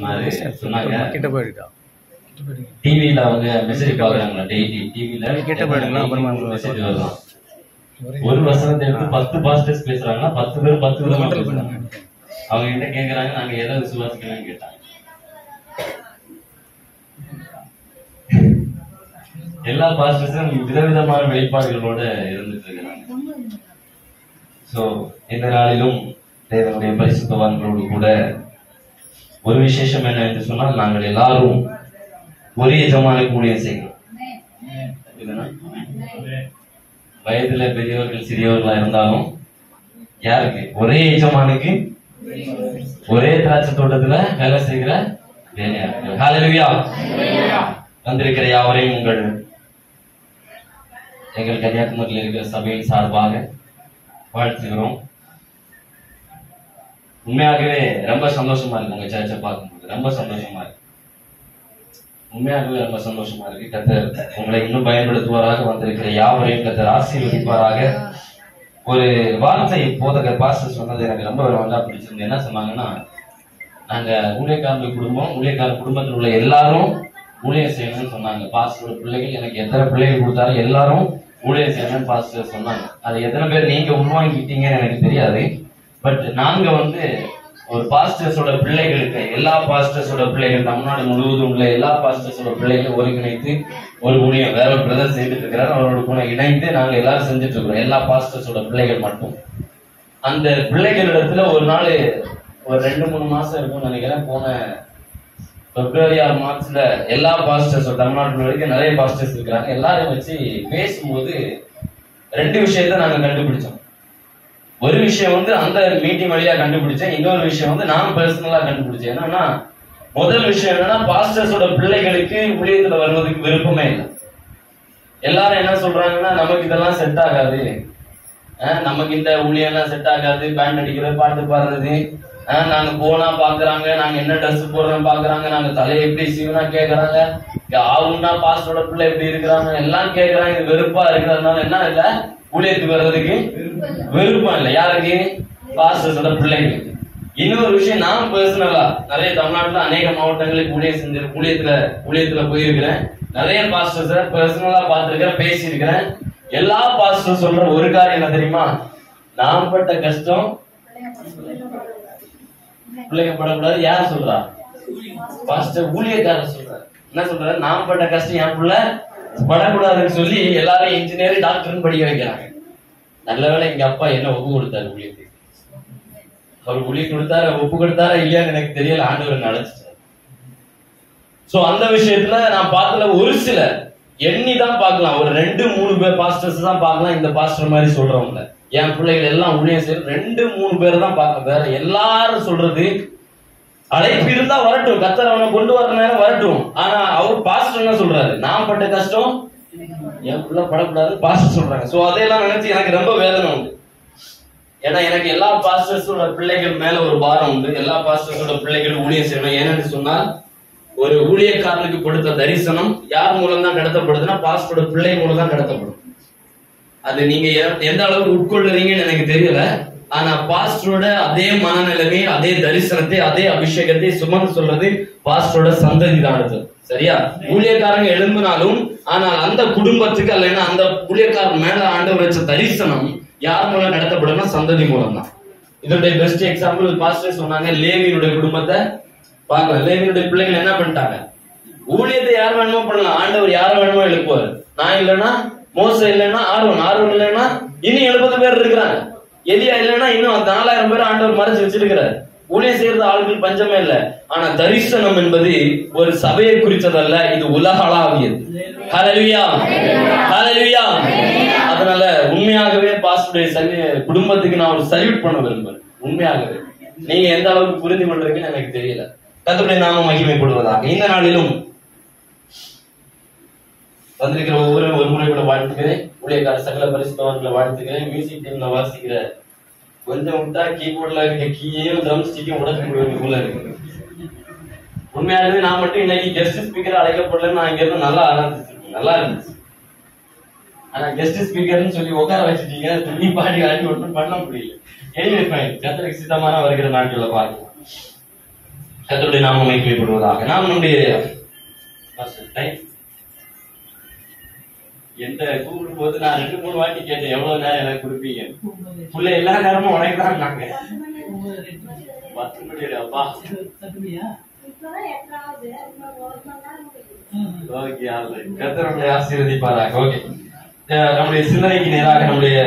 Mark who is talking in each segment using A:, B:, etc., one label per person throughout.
A: சொன்னாரு சொன்னாங்க
B: கிட்ட போயிருக்கா
A: டிவில அவங்க மெசேஜ் பாக்குறாங்களா டெய்லி டிவில
B: நீ கிட்ட போயிடுங்களா? அப்புறமா
A: மெசேஜ் வருதான் ஒரு வசனத்தை எடுத்து பத்து பாஸ்டர்ஸ் பேசுறாங்கன்னா பத்து பேர் பத்து விதமா பேசுறாங்க அவங்க கிட்ட கேக்குறாங்க நாங்க எதை விசுவாசிக்கலாம்னு கேட்டாங்க எல்லா பாஸ்டர்ஸும் விதவிதமான வெளிப்பாடுகளோட இருந்துட்டு இருக்கிறாங்க சோ இந்த நாளிலும் தேவனுடைய பரிசுத்தவான்களோடு கூட ஒரு விசேஷம் என்ன என்று சொன்னால் நாங்கள் எல்லாரும் ஒரே எஜமானுக்கு ஊழியம் செய்கிறோம் இதுதானே? வயதுல பெரியவர்கள் சிறியவர்களா இருந்தாலும் யாருக்கு ஒரே எஜமானுக்கு ஒரே திராட்சை தோட்டத்துல வேலை செய்கிற வேலையாட்கள் ஹalleluya வந்திருக்கிற யாவரையும் உங்கள் எங்கள் கன்னியாகுமரியில் இருக்கிற சபையின் சார்பாக வாழ்த்துகிறோம் உண்மையாகவே ரொம்ப சந்தோஷமா இருக்கு உங்க சர்ச்சை பார்க்கும்போது ரொம்ப சந்தோஷமா இருக்கு உண்மையாகவே ரொம்ப சந்தோஷமா இருக்கு கத்தர் உங்களை இன்னும் பயன்படுத்துவாராக வந்திருக்கிற யாவரையும் கத்தர் ஆசீர்வதிப்பாராக ஒரு வார்த்தை போதகர் பாஸ்டர் சொன்னது எனக்கு ரொம்ப நல்லா பிடிச்சிருந்து என்ன சொன்னாங்கன்னா நாங்க ஊழியக்காரர்கள் குடும்பம் ஊழியக்கார குடும்பத்தில் உள்ள எல்லாரும் ஊழியம் செய்யணும்னு சொன்னாங்க பாஸ்டரோட பிள்ளைகள் எனக்கு எத்தனை பிள்ளைகள் கொடுத்தாலும் எல்லாரும் ஊழியம் செய்யணும்னு பாஸ்டர் சொன்னாங்க அது எத்தனை பேர் நீங்க உள்வாங்கிட்டீங்கன்னு எனக்கு தெரியாது பட் நாங்க வந்து ஒரு பாஸ்டர்ஸோட பிள்ளைகளுக்கு எல்லா பாஸ்டர்ஸோட பிள்ளைகள் தமிழ்நாடு முழுவதும் உள்ள எல்லா பாஸ்டர்ஸோட பிள்ளைகளும் ஒருங்கிணைத்து ஒரு ஊழியம் வேற ஒரு பிரதர் செய்துட்டு இருக்கிறார் அவரோட கூட இணைந்து நாங்க எல்லாரும் செஞ்சுட்டு இருக்கிறோம் எல்லா பாஸ்டர்ஸோட பிள்ளைகள் மட்டும் அந்த பிள்ளைகளிடத்துல ஒரு நாள் ஒரு ரெண்டு மூணு மாசம் இருக்கும்னு நினைக்கிறேன் போன பிப்ரவரி ஆறு மார்ச்ல எல்லா பாஸ்டர்ஸ் தமிழ்நாட்டு வரைக்கும் நிறைய பாஸ்டர்ஸ் இருக்கிறாங்க எல்லாரையும் வச்சு பேசும்போது ரெண்டு விஷயத்த நாங்க கண்டுபிடிச்சோம் ஒரு விஷயம் வந்து அந்த மீட்டிங் வழியா கண்டுபிடிச்சேன் இன்னொரு விஷயம் வந்து நான் பர்சனலா கண்டுபிடிச்சேன் என்னன்னா முதல் விஷயம் என்னன்னா பாஸ்டர்ஸோட பிள்ளைகளுக்கு ஊழியத்துல வருவதற்கு விருப்பமே இல்லை எல்லாரும் என்ன சொல்றாங்கன்னா நமக்கு இதெல்லாம் செட் ஆகாது அஹ் நமக்கு இந்த ஊழியெல்லாம் செட் ஆகாது பேண்ட் அடிக்கிறது பாட்டு பாடுறது அஹ் நாங்க போனா பாக்குறாங்க நாங்க என்ன ட்ரெஸ் போடுறோம் பாக்குறாங்க நாங்க தலையை எப்படி சீவனா கேக்குறாங்க ஆவுன்னா பாஸ்டரோட பிள்ளை எப்படி இருக்கிறாங்க எல்லாம் கேக்குறாங்க இது வெறுப்பா இருக்கிறதுனால என்ன இல்ல ஊழியத்துக்கு வர்றதுக்கு விருப்பம் இல்லை யாருக்கு பாஸ்டர்ஸோட பிள்ளைங்களுக்கு இன்னொரு விஷயம் நான் பர்சனலா நிறைய தமிழ்நாட்டுல அநேக மாவட்டங்களுக்கு ஊழியம் செஞ்சு ஊழியத்துல ஊழியத்துல போயிருக்கிறேன் நிறைய பாஸ்டர்ஸ பர்சனலா பார்த்திருக்கிறேன் பேசியிருக்கிறேன் எல்லா பாஸ்டரும் சொல்ற ஒரு காரியம் என்ன தெரியுமா நான் பட்ட கஷ்டம் பிள்ளைங்க படக்கூடாது யார் சொல்றா பாஸ்டர் ஊழியக்காரர் சொல்றாரு என்ன சொல்றாரு நான் பட்ட கஷ்டம் என் பிள்ளை படக்கூடாதுன்னு சொல்லி எல்லாரும் இன்ஜினியர் டாக்டர்னு படிக்க வைக்கிறாங்க நல்ல வேளை எங்க அப்பா என்ன ஒப்பு கொடுத்தாரு ஊழியத்துக்கு அவர் ஊழியம் கொடுத்தாரு ஒப்பு கொடுத்தாரா இல்லையான்னு எனக்கு தெரியல ஆண்டவர் அழைச்சிட்டாரு சோ அந்த விஷயத்துல நான் பார்த்ததுல ஒரு சில எண்ணி தான் பார்க்கலாம் ஒரு ரெண்டு மூணு பேர் பாஸ்டர்ஸ் தான் பார்க்கலாம் இந்த பாஸ்டர் மாதிரி சொல்றவங்க என் பிள்ளைகள் எல்லாம் ஊழியம் செய்ய ரெண்டு மூணு பேர் தான் பார்க்க வேற எல்லாரும் சொல்றது அழைப்பு இருந்தா வரட்டும் கத்தர் அவனை கொண்டு வர நேரம் வரட்டும் ஆனா அவர் பாஸ்டர் என்ன சொல்றாரு நான் பட்ட கஷ்டம் என் பிள்ளை படக்கூடாது பாஸ்டர் சொல்றாங்க சோ அதையெல்லாம் நினைச்சு எனக்கு ரொம்ப வேதனை உண்டு ஏன்னா எனக்கு எல்லா பாஸ்டர்ஸோட பிள்ளைகள் மேல ஒரு பாரம் உண்டு எல்லா பாஸ்டர்ஸோட பிள்ளைகள் ஊழியம் செய்யணும் ஏன்னு சொன்னால் ஒரு ஊழியக்காரனுக்கு கொடுத்த தரிசனம் யார் மூலம் தான் நடத்தப்படுதுன்னா பாஸ்டரோட பிள்ளை மூலம் தான் நடத்தப்படும் அது நீங்க எ- எந்த அளவுக்கு உட்கொள்ளுறீங்கன்னு எனக்கு தெரியல ஆனா பாஸ்டரோட அதே மனநிலைமை அதே தரிசனத்தை அதே அபிஷேகத்தை சுமந்து சொல்றது பாஸ்டரோட சந்ததி தான் அடுத்தது சரியா ஊழியக்காரங்க எழும்பினாலும் ஆனால் அந்த குடும்பத்துக்கு அல்லைன்னா அந்த ஊழியக்காரன் மேல ஆண்டவர் வச்ச தரிசனம் யார் மூலம் நடத்தப்படும்னா சந்ததி மூலம் தான் இதனுடைய பெஸ்ட் எக்ஸாம்பிள் பாஸ்டர் சொன்னாங்க லேவியினுடைய குடும்பத்தை பாருங்க லேவியினுடைய பிள்ளைகள் என்ன பண்ணிட்டாங்க ஊழியத்தை யார் வேணுமோ பண்ணலாம் ஆண்டவர் யார் வேணுமோ எழுப்புவார் நான் இல்லைன்னா மோச இல்லைன்னா ஆர்வன் ஆர்வன் இல்லைன்னா இன்னும் எழுபது பேர் இருக்கிறாங்க எலியா இல்லைன்னா இன்னும் அந்த நாலாயிரம் பேர் ஆண்டவர் மறைச்சு வச்சிருக்கிறார் ஊழியம் செய்யறது ஆளுகள் பஞ்சமே இல்ல ஆனா தரிசனம் என்பது ஒரு சபையை குறித்ததல்ல இது உலகளாவியது ஹalleluya ஹalleluya அதனால உண்மையாகவே பாஸ்டருடைய சரி குடும்பத்துக்கு நான் ஒரு சல்யூட் பண்ண விரும்புறேன் உண்மையாகவே நீங்க எந்த அளவுக்கு புரிந்து கொள்றீங்கன்னு எனக்கு தெரியல கர்த்தருடைய நாமம் மகிமைப்படுவதாக இந்த நாளிலும் வந்திருக்கிற ஒவ்வொரு ஒரு முறை கூட வாழ்த்துக்கிறேன் ஊழியக்கார சகல பரிசுத்தவர்களை வாழ்த்துக்கிறேன் மியூசிக் டீம்ல வாசிக்கிற கொஞ்சம் விட்டா கீபோர்ட்ல இருக்க கீயையும் ட்ரம் ஸ்டிக்கையும் உடச்சு உள்ள இருக்கு உண்மையாலுமே நான் மட்டும் இன்னைக்கு கெஸ்ட் ஸ்பீக்கர் அழைக்கப்படலன்னு நான் இங்க இருந்து நல்லா ஆரம்பிச்சிருக்கேன் நல்லா இருந்துச்சு ஆனா கெஸ்ட் ஸ்பீக்கர்னு சொல்லி உட்கார வச்சுட்டீங்க துணி பாடி ஆடி ஒன்றும் பண்ண முடியல எனிவே ஃபைன் கத்தருக்கு சித்தமான வருகிற நாட்கள்ல பார்க்கலாம் கத்தருடைய நாமம் மைக்கப்படுவதாக நாம் நம்முடைய மாஸ்டர், time. எந்த கூப்பிடும் போது நான் ரெண்டு மூணு வாட்டி கேட்டேன் எவ்வளவு நேரம் எனக்கு கொடுப்பீங்க புள்ள எல்லா நேரமும் உனக்கு தான் நாங்க பத்து மணி அப்பா ஓகே கத்தர் நம்மளை ஆசீர்வதிப்பாராக ஓகே அஹ் நம்முடைய சிந்தனைக்கு நேராக நம்முடைய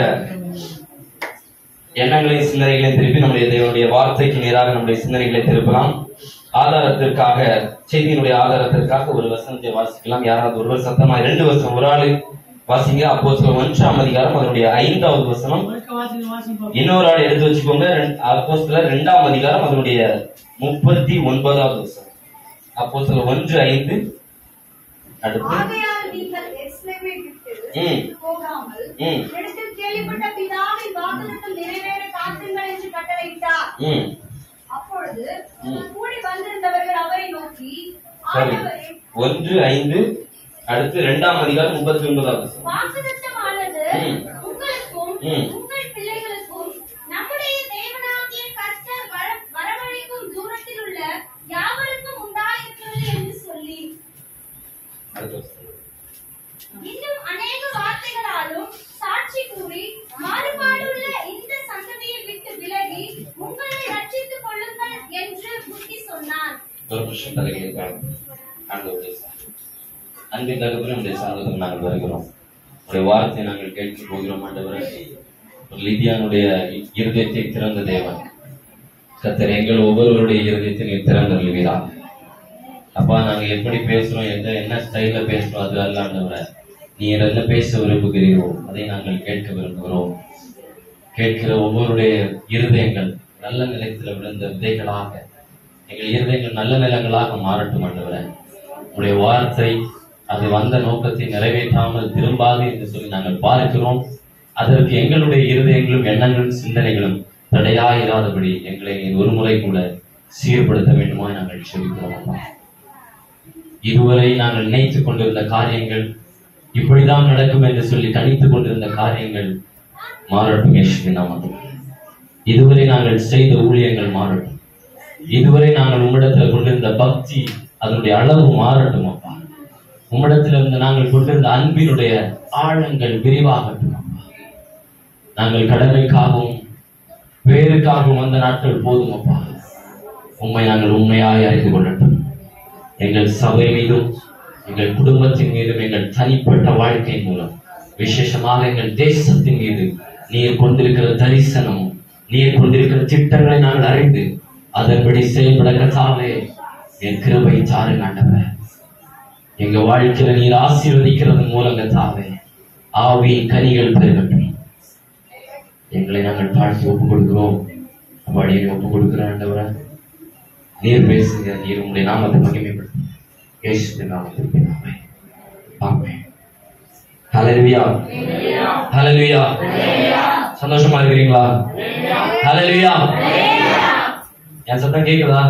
A: எண்ணங்களையும் சிந்தனைகளையும் திருப்பி நம்முடைய தேவனுடைய வார்த்தைக்கு நேராக நம்முடைய சிந்தனைகளை திருப்பலாம் ஆதாரத்திற்காக செய்தியினுடைய ஆதாரத்திற்காக ஒரு வசனத்தை வாசிக்கலாம் யாராவது ஒருவர் சத்தமா ரெண்டு வசனம் ஒரு ஆளு வாசிங்க அப்போ சில ஒன்றாம் அதிகாரம் அதனுடைய ஐந்தாவது வசனம் இன்னொரு ஆள் எடுத்து வச்சுக்கோங்க அப்போ சில ரெண்டாம் அதிகாரம் அதனுடைய முப்பத்தி ஒன்பதாவது வசனம் அப்போ சில ஒன்று ஐந்து அடுத்து
B: ஆகையால் நீங்கள் எருசலேமை விட்டு
A: ம்.
B: போகாமல்
A: ம்.
B: இடத்தில் கேள்விப்பட்ட பிதாவின் வாக்குத்தத்தம் நிறைவேற காத்துங்கள் என்று கட்டளையிட்டார்
A: ம்
B: அப்பொழுது
A: ம்.
B: கூடி வந்திருந்தவர்கள் அவரை நோக்கி
A: சரி
B: ஆண்டவரே
A: ஒன்று ஐந்து அடுத்து இரண்டாம் அதிகாரம் முப்பத்தி ஒன்பதாவது வசனம்
B: வாக்குத்தத்தமானது
A: ம்.
B: உங்களுக்கும்
A: ம்.
B: உங்கள் பிள்ளைகளுக்கும் நம்முடைய தேவனாகிய கர்த்தர் வர- வரவழைக்கும் தூரத்தில் உள்ள யாவருக்கும் உண்டாயிருக்கிறது என்று சொல்லி
A: அடுத்த வசனம்
B: இன்னும் அநேக வார்த்தைகளாலும் சாட்சி கூறி மாறுபாடுள்ள இந்த சந்ததியை விட்டு விலகி உங்களை ரட்சித்துக் கொள்ளுங்கள் என்று புத்தி சொன்னான்
A: ஒரு நிமிஷம் தலைகளை தாழ்ந்து ஆண்டவருடைய சாமி. அன்பின் தகவல் நம்முடைய சமூகத்தில் நாங்கள் வருகிறோம் உடைய வார்த்தை நாங்கள் கேட்க போகிறோம் ஆண்டவரே ஒரு லிதியானுடைய இருதயத்தை திறந்த தேவன் கத்தர் எங்கள் ஒவ்வொருவருடைய இருதயத்தை நீ திறந்தருள்வீரா அப்பா நாங்க எப்படி பேசுறோம் எந்த என்ன ஸ்டைல பேசுறோம் அது அல்ல ஆண்டவரே நீ என்ன பேச விரும்புகிறீரோ அதை நாங்கள் கேட்க விரும்புகிறோம் கேட்கிற ஒவ்வொருடைய இருதயங்கள் நல்ல நிலத்தில் விழுந்த விதைகளாக எங்கள் இருதயங்கள் நல்ல நிலங்களாக மாறட்டும் ஆண்டவரே உடைய வார்த்தை அது வந்த நோக்கத்தை நிறைவேற்றாமல் திரும்பாது என்று சொல்லி நாங்கள் பார்க்கிறோம் அதற்கு எங்களுடைய இருதயங்களும் எண்ணங்களும் சிந்தனைகளும் தடையாயிராதபடி எங்களை நீர் ஒரு முறை கூட சீர்படுத்த வேண்டுமா நாங்கள் செபிக்கிறோம் அப்பா. இதுவரை நாங்கள் நினைத்துக் கொண்டிருந்த காரியங்கள் இப்படிதான் நடக்கும் என்று சொல்லி கணித்துக் கொண்டிருந்த காரியங்கள் மாறட்டும் இயேசுவின் நாமத்தில் இதுவரை நாங்கள் செய்த ஊழியங்கள் மாறட்டும் இதுவரை நாங்கள் உம்மிடத்தில் கொண்டிருந்த பக்தி அதனுடைய அளவு மாறட்டும் அப்பா உம்மிடத்தில் இருந்து நாங்கள் கொண்டிருந்த அன்பினுடைய ஆழங்கள் விரிவாகட்டும் அப்பா நாங்கள் கடமைக்காகவும் பேருக்காகவும் வந்த நாட்கள் போதும் அப்பா உண்மை நாங்கள் உண்மையாய் அறிந்து கொள்ளட்டும் எங்கள் சபை மீதும் எங்கள் குடும்பத்தின் மீதும் எங்கள் தனிப்பட்ட வாழ்க்கை மூலம் விசேஷமாக எங்கள் தேசத்தின் மீது நீர் கொண்டிருக்கிற தரிசனம் நீர் கொண்டிருக்கிற திட்டங்களை நாங்கள் அறிந்து அதன்படி செயல்பட கத்தாவே என் கிருபை தாருங்க ஆண்டவரே எங்க வாழ்க்கையில நீர் ஆசீர்வதிக்கிறதன் மூலம் கத்தாவே ஆவியின் கனிகள் பெருகட்டும் எங்களை நாங்கள் தாழ்த்தி ஒப்புக் கொடுக்கிறோம் அப்படியே ஒப்புக் கொடுக்கிற ஆண்டவரே நீர் பேசுங்க நீர் உங்களுடைய நாமத்தை மகிமைப்படுத்தும் இயேசுவின் நாமத்தில் பிதாவே. ஆமென் ஹalleluya ஹalleluya சந்தோஷமா இருக்கிறீங்களா ஹalleluya என் சத்தம் கேக்குதா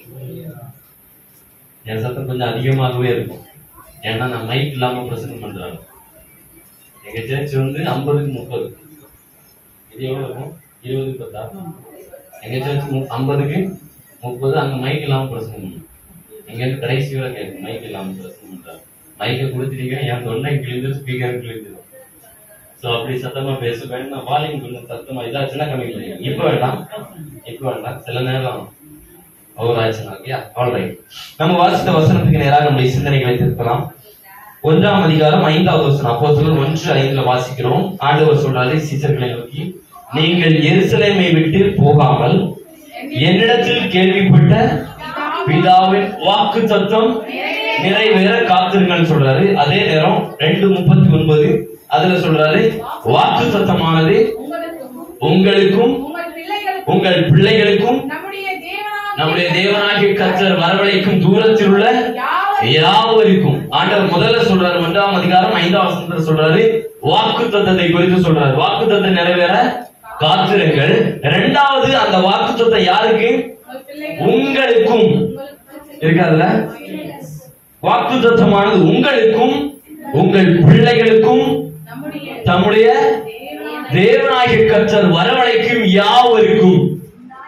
A: என் சத்தம் கொஞ்சம் அதிகமாகவே இருக்கும் ஏன்னா நான் மைக் இல்லாம பிரசங்கம் பண்றாங்க எங்க சேர்ச்சி வந்து ஐம்பதுக்கு முப்பது இது எவ்வளவு இருக்கும் இருபது பத்தா எங்க சேர்ச்சி ஐம்பதுக்கு முப்பது அங்க மைக் இல்லாம பிரசங்கம் பண்ணும் எங்க இருந்து கடைசி வரை கேட்கும் மைக் இல்லாம பிரசங்கம் பண்றாங்க மைக்கை கொடுத்துட்டீங்க என் தொண்டை கிழிந்து ஸ்பீக்கர் கிழிஞ்சிடும் சோ அப்படி சத்தமா பேச வேண்டாம் வால்யூம் கொஞ்சம் சத்தமா இதாச்சுன்னா கம்மி பண்ணிக்கலாம் இப்ப வேண்டாம் இப்ப வேண்டாம் சில நேரம் ஓவர் ஆச்சுன்னா ஓகே ஆல்ரைட் நம்ம வாசித்த வசனத்துக்கு நேராக நம்முடைய சிந்தனைகளை திருப்பலாம் ஒன்றாம் அதிகாரம் ஐந்தாவது வசனம் அப்போ ஒன்று ஐந்துல வாசிக்கிறோம் ஆண்டவர் சொல்றாரு சீசர்களை நோக்கி நீங்கள் எருசலேமை விட்டு போகாமல் என்னிடத்தில் கேள்விப்பட்ட பிதாவின் வாக்கு தத்துவம் நிறைவேற காத்திருங்கன்னு சொல்றாரு அதே நேரம் ரெண்டு முப்பத்தி ஒன்பது அதுல சொல்றாரு வாக்கு தத்தமானது
B: உங்களுக்கும்
A: உங்களுக்கும்
B: உங்கள் பிள்ளைகளுக்கும்
A: உங்கள் பிள்ளைகளுக்கும்
B: நம்முடைய தேவனாகிய
A: நம்முடைய தேவனாகிய கர்த்தர் வரவழைக்கும் தூரத்தில் உள்ள
B: யாவரும்
A: யாவருக்கும் ஆண்டவர் முதல்ல சொல்றாரு ஒன்றாம் அதிகாரம் ஐந்தாம் வசனத்துல சொல்றாரு வாக்கு தத்தத்தை குறித்து சொல்றாரு வாக்கு தத்தம் நிறைவேற காத்திருங்கள் இரண்டாவது அந்த வாக்கு தத்தம் யாருக்கு
B: உங்கள் பிள்ளைகள்
A: உங்களுக்கும் இருக்காதுல்ல வாக்கு தத்தமானது உங்களுக்கும் உங்கள் பிள்ளைகளுக்கும்
B: நம்முடைய
A: தம்முடைய தேவனாகிய கர்த்தர் வரவழைக்கும் யாவருக்கும்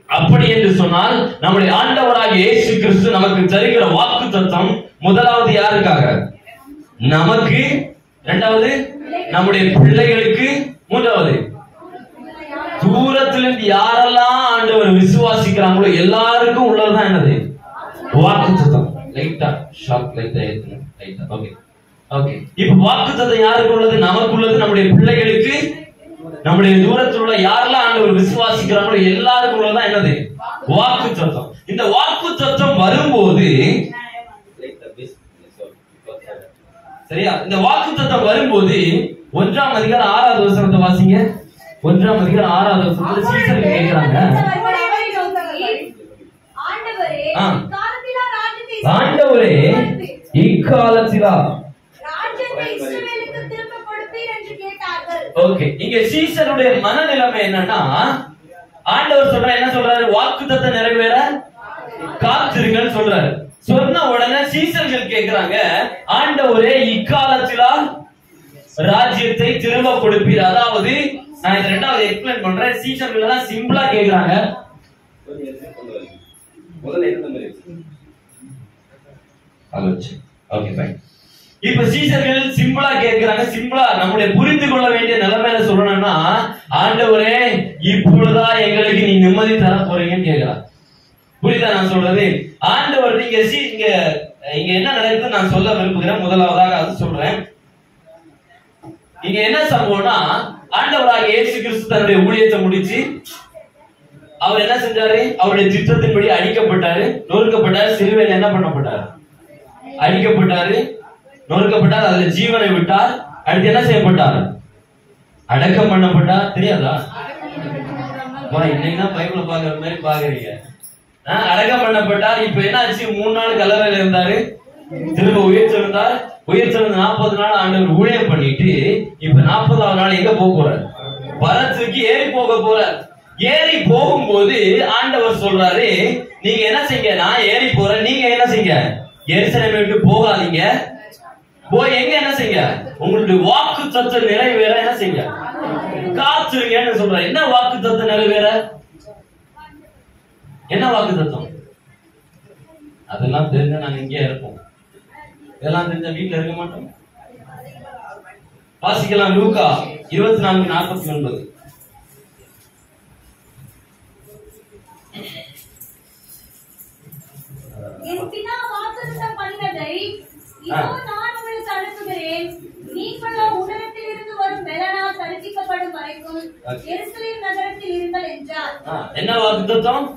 A: அப்படி என்று சொன்னால் நம்முடைய ஆண்டவராகிய இயேசு கிறிஸ்து நமக்கு தருகிற வாக்கு தத்தம் முதலாவது யாருக்காக நமக்கு இரண்டாவது நம்முடைய பிள்ளைகளுக்கு மூன்றாவது தூரத்திலிருந்து யாரெல்லாம் ஆண்டவர் விசுவாசிக்கிறாங்களோ எல்லாருக்கும் உள்ளதுதான் என்னது வாக்கு தத்தம் லைட்டா ஷாக் லைட்டா ஏத்தணும் லைட்டா ஓகே ஓகே இப்ப வாக்கு தத்தம் யாருக்கு உள்ளது நமக்கு உள்ளது நம்முடைய பிள்ளைகளுக்கு நம்முடைய தூரத்தில் உள்ள யாரெல்லாம் ஆண்டவர் விசுவாசிக்கிறாங்களோ எல்லாருக்கும் உள்ளதுதான் என்னது வாக்கு தத்தம் இந்த வாக்கு தத்தம் வரும்போது சரியா இந்த வாக்கு தத்தம் வரும்போது ஒன்றாம் அதிகாரம் ஆறாவது வசனத்தை வாசிங்க ஒன்றாம் அதிகாரம் ஆறாவது வசனத்துல சீசர்கள் கேட்கிறாங்க
B: ஆண்டவரே
A: ஆ.
B: காலத்திலா ராஜ்யத்தை
A: ஆண்டவரே இக்காலத்திலா
B: ராஜ்யத்தை இஸ்ரவேலுக்கு திரும்ப கொடுப்பீர் என்று கேட்டார்கள்
A: ஓகே இங்க சீசருடைய மனநிலைமை என்னன்னா ஆண்டவர் சொல்ற என்ன சொல்றாரு வாக்குத்தத்தை நிறைவேற காத்திருங்கன்னு சொல்றாரு சொன்ன உடனே சீசர்கள் கேக்குறாங்க ஆண்டவரே இக்காலத்திலா ராஜ்யத்தை திரும்ப கொடுப்பீர் அதாவது நான் இது ரெண்டாவது எக்ஸ்பிளைன் பண்றேன் சீசர்கள் எல்லாம் சிம்பிளா கேக்குறாங்க ஓகே ஃபைன் இப்ப சீசர்கள் சிம்பிளா கேக்குறாங்க சிம்பிளா நம்முடைய புரிந்து கொள்ள வேண்டிய நிலைமையில சொல்லணும்னா ஆண்டவரே இப்பொழுதா எங்களுக்கு நீ நிம்மதி தர போறீங்கன்னு கேக்குறான் புரியுதா நான் சொல்றது ஆண்டவர் நீங்க சி இங்க இங்க என்ன நடக்குது நான் சொல்ல விரும்புகிறேன் முதலாவதாக அது சொல்றேன் இங்க என்ன சம்பவம்னா ஆண்டவராக இயேசு கிறிஸ்து தன்னுடைய ஊழியத்தை முடிச்சு அவர் என்ன செஞ்சாரு அவருடைய திட்டத்தின்படி அடிக்கப்பட்டாரு நொறுக்கப்பட்டாரு சிலுவையில் என்ன பண்ணப்பட்டாரு அடிக்கப்பட்டாரு நொறுக்கப்பட்டார் அதுல ஜீவனை விட்டார் அடுத்து என்ன செய்யப்பட்டார் அடக்கம் பண்ணப்பட்டார் தெரியாதா வா, இன்னைக்கு தான் பைபிள பாக்குற மாதிரி பாக்குறீங்க ஆ, அடக்கம் பண்ணப்பட்டார் இப்ப என்ன ஆச்சு மூணு நாள் கல்லறையில இருந்தாரு திரும்ப உயிர்த்தெழுந்தார் உயிர்த்தெழுந்து நாற்பது நாள் ஆண்டவர் ஊழியம் பண்ணிட்டு இப்ப நாற்பதாவது நாள் எங்க போக போறார் பரத்துக்கு ஏறி போக போறார் ஏறி போகும்போது ஆண்டவர் சொல்றாரு நீங்க என்ன செய்யுங்க நான் ஏறி போறேன் நீங்க என்ன செய்யுங்க எரிசலம் விட்டு போகாதீங்க போய் எங்க என்ன செய்யுங்க உங்களுடைய வாக்கு தத்துவ நிறைவேற என்ன செய்யுங்க காத்துருங்கன்னு சொல்றாரு என்ன வாக்கு தத்துவ நிறைவேற என்ன வாக்கு தத்துவம் அதெல்லாம் தெரிஞ்சா நாங்க இங்கே இருப்போம் இதெல்லாம் தெரிஞ்ச வீட்டுல இருக்க மாட்டோம் வாசிக்கலாம் லூக்கா இருபத்தி நான்கு நாற்பத்தி ஒன்பது
B: என் பிதா வாக்குத்தத்தம் பண்ணினதை இதோ நான் உங்களுக்கு அனுப்புகிறேன் நீங்களோ உலகத்திலிருந்து வரும் மெலனால் தரிசிக்கப்படும் வரைக்கும்
A: Okay.
B: எருசலேம் நகரத்தில் இருங்கள் என்றார்
A: ஆ, என்ன வாக்கு தத்துவம்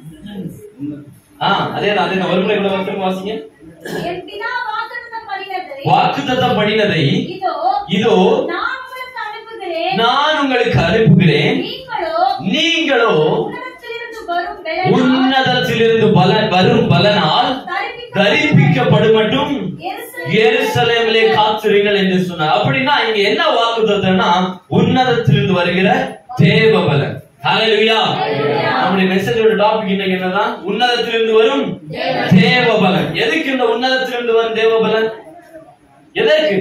A: ஆ அதேதான் அதேதான் ஒரு முறை கூட வந்து வாசிங்க
B: என் பிதா வாக்குத்தத்தம் பண்ணினதை
A: வாக்கு தத்தம் பண்ணினதை
B: இதோ
A: இதோ
B: நான் உங்களுக்கு அனுப்புகிறேன்
A: நான் உங்களுக்கு அனுப்புகிறேன்
B: நீங்களோ
A: நீங்களோ
B: உலகத்திலிருந்து வரும் மெலனால்
A: உன்னதத்திலிருந்து பலன் வரும் பலனால் தரிப்பிக்கப்படும் மட்டும்
B: எருசலேம்
A: எருசலேமிலே காத்திருங்கள் என்று சொன்னார் அப்படின்னா இங்க என்ன வாக்கு தத்தம்னா உன்னதத்திலிருந்து வருகிற தேவ பலன் ஹalleluya நம்முடைய மெசேஜோட டாபிக் இன்னைக்கு என்னதான் உன்னதத்திலிருந்து வரும் தேவ பலன் எதுக்கு இந்த உன்னதத்திலிருந்து வரும் தேவ பலன் எதற்கு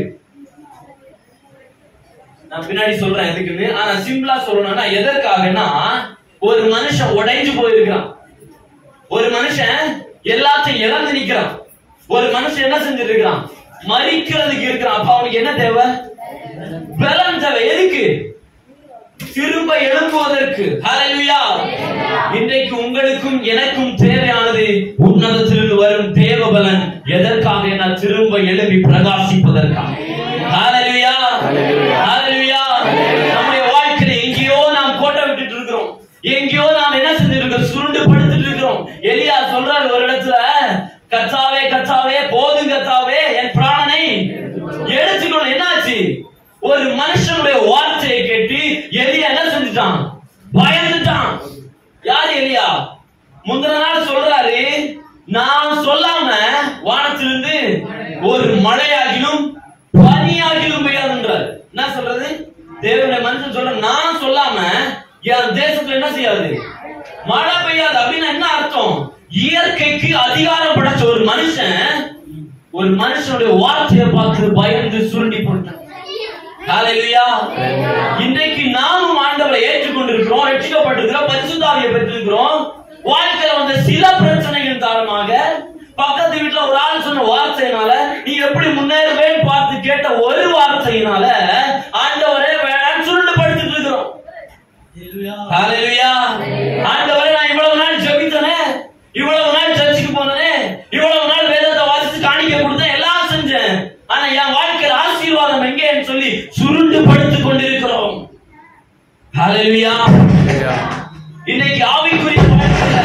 A: நான் பின்னாடி சொல்றேன் எதுக்குன்னு ஆனா சிம்பிளா சொல்லணும்னா எதற்காகனா ஒரு மனுஷன் உடைஞ்சு போயிருக்கிறான் ஒரு மனுஷன் எல்லாத்தையும் இழந்து நிக்கிறான் ஒரு மனுஷன் என்ன செஞ்சிட்டு இருக்கிறான் மறிக்கிறதுக்கு இருக்கிறான் அப்ப அவனுக்கு என்ன தேவை பலன் தேவை எதுக்கு திரும்ப எழும்புவதற்கு ஹalleluya இன்றைக்கு உங்களுக்கும் எனக்கும் தேவையானது உன்னதத்திலிருந்து வரும் தேவ பலன் எதற்காக என திரும்ப எழுப்பி பிரகாசிப்பதற்காக ஹalleluya ஹalleluya நம்முடைய வாழ்க்கையில எங்கேயோ நாம் கோட்டை விட்டுட்டு இருக்கிறோம் எங்கேயோ நாம் என்ன செஞ்சிட்டு இருக்கோம் சுருண்டு படுத்துட்டு இருக்கிறோம் எலியா சொல்றாரு ஒரு இடத்துல கத்தாவே கத்தாவே போதும் கத்தாவே என் பிராணனை எடுத்துக்கணும் என்னாச்சு ஒரு மனுஷனுடைய வார்த்தையை கேட்டு எலியா என்ன செஞ்சுட்டான் பயந்துட்டான் யார் எலியா முந்தின நாள் சொல்றாரு நான் சொல்லாம வானத்திலிருந்து ஒரு மழையாகிலும் பனியாகிலும் பெய்யாதுன்றார் என்ன சொல்றது தேவனுடைய மனுஷன் சொல்ற நான் சொல்லாம என் தேசத்துல என்ன செய்யாது மழை பெய்யாது அப்படின்னு என்ன அர்த்தம் இயற்கைக்கு அதிகாரம் படைச்ச ஒரு மனுஷன் ஒரு மனுஷனுடைய வார்த்தையை பார்த்து பயந்து சுருண்டி போட்டான் ஹalleluya இன்றைக்கு நாமும் ஆண்டவரை ஏற்றுக்கொண்டிருக்கிறோம் ரட்சிக்கப்பட்டிருக்கிறோம் பரிசுத்தாவியை பெற்றிருக்கிறோம் வாழ்க்கையில வந்த சில பிரச்சனைகள் காரணமாக பக்கத்து வீட்டுல ஒரு ஆள் சொன்ன வார்த்தையினால நீ எப்படி முன்னேறுவேன்னு பார்த்து கேட்ட ஒரு வார்த்தையினால ஆண்டவரே வேணாம்னு சுருண்டு படுத்துட்டு இருக்கிறோம் ஹalleluya ஆண்டவரே நான் இவ்வளவு நாள் ஜெபித்தனே இவ்வளவு நாள் சர்ச்சுக்கு போனனே இவ்வளவு நாள் வேதத்தை வாசித்து காணிக்கை கொடுத்தேன் எல்லாம் செஞ்சேன் ஆனா என் வாழ்க்கையில் ஆசீர்வாதம் எங்கேன்னு சொல்லி சுருண்டு படுத்துக் கொண்டிருக்கிறோம் ஹalleluya இன்னைக்கு ஆவிக்குரிய வாழ்க்கையில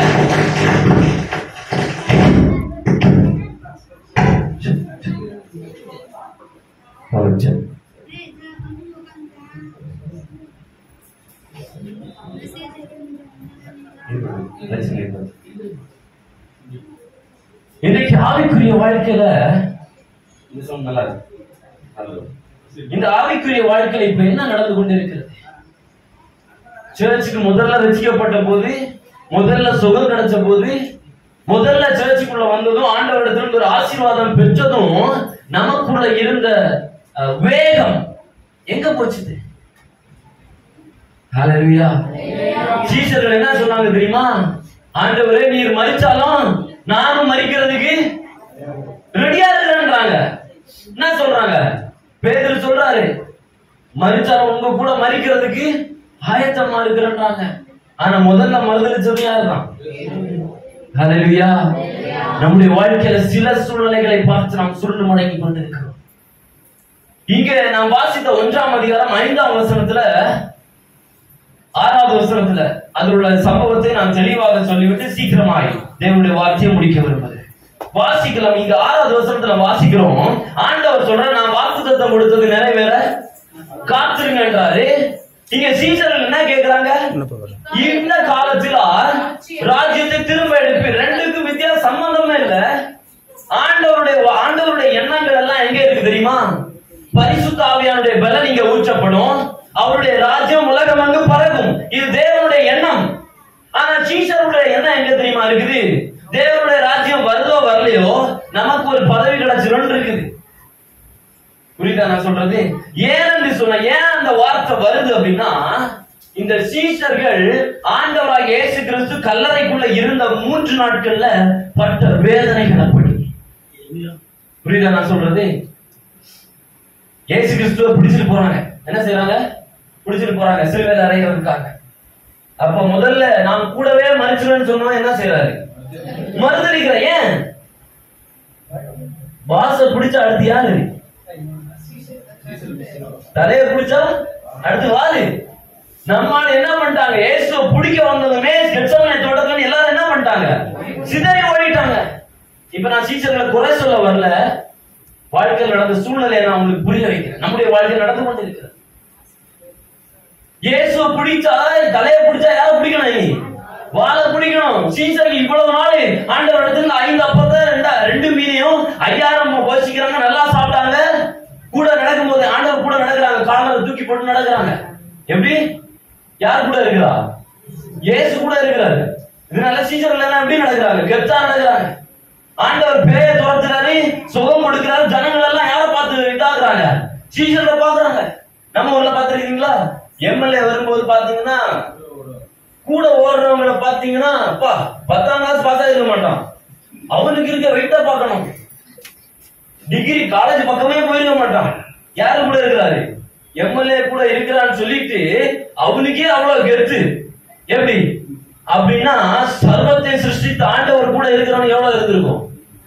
A: இன்னைக்கு ஆவிக்குரிய வாழ்க்கையில இந்த சொன்ன நல்லா இருக்கு. நல்லது. இந்த ஆவிக்குரிய வாழ்க்கையில இப்ப என்ன நடந்து கொண்டிருக்கிறது சர்ச்சுக்கு முதல்ல ரசிக்கப்பட்ட போது முதல்ல சுகம் கிடைச்ச போது முதல்ல சர்ச்சுக்குள்ள வந்ததும் ஆண்டவரிடத்திலிருந்து ஒரு ஆசீர்வாதம் பெற்றதும் நமக்குள்ள இருந்த அஹ், வேகம் எங்க போச்சுது ஹalleluya சீசர்கள் என்ன சொன்னாங்க தெரியுமா ஆண்டவரே நீர் மரிச்சாலும் நானும் மரிக்கிறதுக்கு ரெடியா இருக்கிறேன்றாங்க என்ன சொல்றாங்க பேதர் சொல்றாரு மரிச்சாலும் உங்க கூட மரிக்கிறதுக்கு ஆயத்தமா இருக்கிறேன்றாங்க ஆனா முதல்ல மறுதளிச்சது யாருதான் ஹalleluya நம்முடைய வாழ்க்கையில சில சூழ்நிலைகளை பார்த்து நாம் சுருண்டு மடங்கி கொண்டிருக்கிறோம் இங்க நாம் வாசித்த ஒன்றாம் அதிகாரம் ஐந்தாம் வசனத்துல ஆறாவது வசனத்துல அதில் உள்ள சம்பவத்தை நான் தெளிவாக சொல்லிவிட்டு சீக்கிரமாய் தேவனுடைய வார்த்தையை முடிக்க விரும்புகிறேன் வாசிக்கலாம் இங்க ஆறாவது வசனத்துல வாசிக்கிறோம் ஆண்டவர் சொல்ற நான் வாக்குத்தத்தம் கொடுத்தது நிறைவேற காத்திருங்கன்றாரு இங்க சீசர்கள் என்ன கேக்குறாங்க இந்த காலத்துல ராஜ்யத்தை திரும்ப எடுப்பு ரெண்டுக்கும் வித்தியாசம் சம்பந்தமே இல்ல ஆண்டவருடைய ஆண்டவருடைய எண்ணங்கள் எல்லாம் எங்க இருக்கு தெரியுமா பரிசுத்த ஆவியானுடைய பலன் இங்க ஊற்றப்படும் அவருடைய ராஜ்யம் உலகம் அங்கு பரவும் இது தேவனுடைய எண்ணம் ஆனா சீசருடைய எண்ணம் எங்க தெரியுமா இருக்குது தேவனுடைய ராஜ்யம் வருதோ வரலையோ நமக்கு ஒரு பதவி கிடைச்சிடும் இருக்குது புரியுதா நான் சொல்றது ஏன் என்று சொன்ன ஏன் அந்த வார்த்தை வருது அப்படின்னா இந்த சீஷர்கள் ஆண்டவராக இயேசு கிறிஸ்து கல்லறைக்குள்ள இருந்த மூன்று நாட்கள்ல பட்ட வேதனைகள் அப்படி புரியுதா நான் சொல்றது இயேசு கிறிஸ்துவ பிடிச்சிட்டு போறாங்க என்ன செய்றாங்க பிடிச்சிட்டு போறாங்க சிலுவையில் அறையிறதுக்காக அப்ப முதல்ல நான் கூடவே மறிச்சிருவேன்னு சொன்னா என்ன செய்யறாரு மறுதளிக்கிற ஏன் பாச பிடிச்சா அடுத்து யாரு தலைய பிடிச்சா அடுத்து வாரு நம்மால என்ன பண்ணிட்டாங்க இயேசுவை பிடிக்க வந்ததுமே கெட்சமனை தோட்டத்துல எல்லாரும் என்ன பண்ணிட்டாங்க சிதறி ஓடிட்டாங்க இப்ப நான் சீசர்களை குறை சொல்ல வரல வாழ்க்கையில் நடந்த சூழ்நிலையை நான் உங்களுக்கு புரிய வைக்கிறேன் நம்முடைய வாழ்க்கை நடந்து கொண்டிருக்கிறது இயேசுவை பிடிச்சா தலையை பிடிச்சா யாரை பிடிக்கணும் நீ வாழை பிடிக்கணும் சீசருக்கு இவ்வளவு நாள் ஆண்டவர் இடத்துல ஐந்து அப்பத்தை ரெண்டா ரெண்டு மீனையும் ஐயாயிரம் போசிக்கிறாங்க நல்லா சாப்பிட்டாங்க கூட நடக்கும்போது ஆண்டவர் கூட நடக்கிறாங்க காலரை தூக்கி போட்டு நடக்கிறாங்க எப்படி யார் கூட இருக்கிறா இயேசு கூட இருக்கிறாரு இதனால சீசர்கள் எல்லாம் எப்படி நடக்கிறாங்க கெத்தா நடக்கிறாங்க ஆண்டவர் பேய துரத்துறாரு சுகம் கொடுக்கிறாரு ஜனங்கள் எல்லாம் யாரை பார்த்து இதாக்குறாங்க சீசர்களை பாக்குறாங்க நம்ம ஊர்ல பாத்துருக்கீங்களா எம்எல்ஏ வரும்போது பாத்தீங்கன்னா கூட ஓடுறவங்கள பாத்தீங்கன்னா அப்பா பத்தாம் கிளாஸ் பாஸ் ஆகிருக்க மாட்டான் அவனுக்கு இருக்க வெயிட்டா பார்க்கணும் டிகிரி காலேஜ் பக்கமே போயிருக்க மாட்டான் யாரு கூட இருக்கிறாரு எம்எல்ஏ கூட இருக்கிறான்னு சொல்லிட்டு அவனுக்கே அவ்வளவு கெத்து எப்படி அப்படின்னா சர்வத்தை சிருஷ்டித்த ஆண்டவர் கூட இருக்கிறவன் எவ்வளவு இருந்திருக்கும்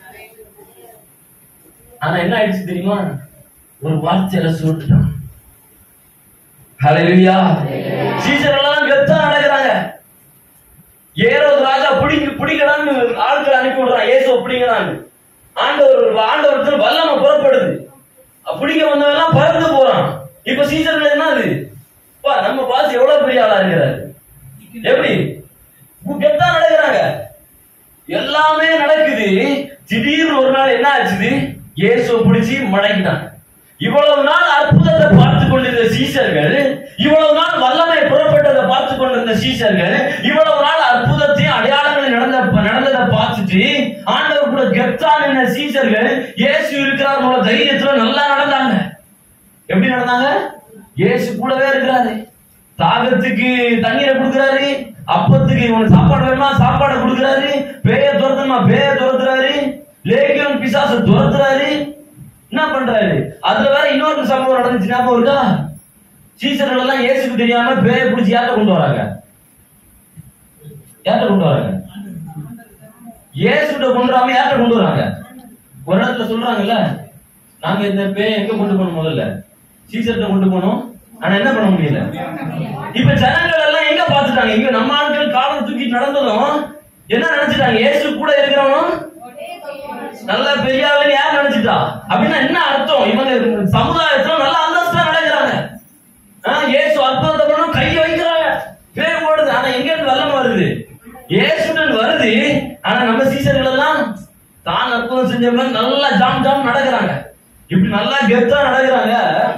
A: ஆனா என்ன ஆயிடுச்சு தெரியுமா ஒரு வார்த்தையில சொல்லிட்டான் ஹalleluya சீசர் எல்லாம் கெத்தா நடக்கிறாங்க ஏரோது ராஜா பிடிக்க பிடிக்கலாம்னு ஆட்கள் அனுப்பி விடுறான் இயேசு பிடிக்கிறான்னு ஆண்டவர் ஆண்டவர் வல்லம புறப்படுது பிடிக்க வந்தவன் எல்லாம் பறந்து போறான் இப்ப சீசர்கள் என்ன அது பா நம்ம பாஸ் எவ்வளவு பெரிய ஆளா இருக்கிறாரு எப்படி கெத்தா நடக்கிறாங்க எல்லாமே நடக்குது திடீர்னு ஒரு நாள் என்ன ஆச்சுது இயேசு பிடிச்சி மடக்கிட்டான் இவ்வளவு நாள் அற்புதத்தை பார்த்து கொண்டிருந்த சீசர்கள் இவ்வளவு நாள் வல்லமை புறப்பட்டதை பார்த்து கொண்டிருந்த சீசர்கள் இவ்வளவு நாள் அற்புதத்தையும் அடையாளங்கள் நடந்த நடந்ததை பார்த்துட்டு ஆண்டவர் கூட கெத்தா நின்ற சீசர்கள் இயேசு இருக்கிறார் போல தைரியத்துல நல்லா நடந்தாங்க எப்படி நடந்தாங்க இயேசு கூடவே இருக்கிறாரு தாகத்துக்கு தண்ணீரை கொடுக்கிறாரு அப்பத்துக்கு இவனுக்கு சாப்பாடு வேணுமா சாப்பாடு கொடுக்குறாரு பேய துரத்தணுமா பேய துரத்துறாரு லேகியம் பிசாசு துரத்துறாரு என்ன பண்றாரு அதுல வேற இன்னொரு சம்பவம் நடந்துச்சு ஞாபகம் இருக்கா சீசர்கள் எல்லாம் இயேசுக்கு தெரியாம பேய பிடிச்சி யார்ட்ட கொண்டு வராங்க யார்ட்ட கொண்டு வராங்க இயேசுட்ட கொண்டு வராம யார்ட்ட கொண்டு வராங்க ஒரு இடத்துல சொல்றாங்கல்ல நாங்க இந்த பேய எங்க கொண்டு போகணும் முதல்ல சீசர்ட்ட கொண்டு போனோம் ஆனா என்ன பண்ண முடியல இப்ப ஜனங்கள் எல்லாம் எங்க பாத்துட்டாங்க இங்க நம்ம ஆட்கள் காலம் தூக்கி நடந்ததும் என்ன நினைச்சிட்டாங்க இயேசு கூட இருக்கிறவனும் நல்ல பெரிய ஆளுன்னு யார் நினைச்சிட்டா அப்படின்னா என்ன அர்த்தம் இவங்க சமுதாயத்துல நல்ல அந்தஸ்தா நடக்கிறாங்க ஆ, இயேசு அற்புதத்தை பண்ணும் கையை வைக்கிறாங்க பேர் ஓடுது ஆனா எங்க இருந்து வெள்ளம் வருது இயேசுடன் வருது ஆனா நம்ம சீசர்கள் எல்லாம் தான் அற்புதம் செஞ்ச மாதிரி நல்லா ஜாம் ஜாம் நடக்கிறாங்க இப்படி நல்லா கெத்தா நடக்கிறாங்க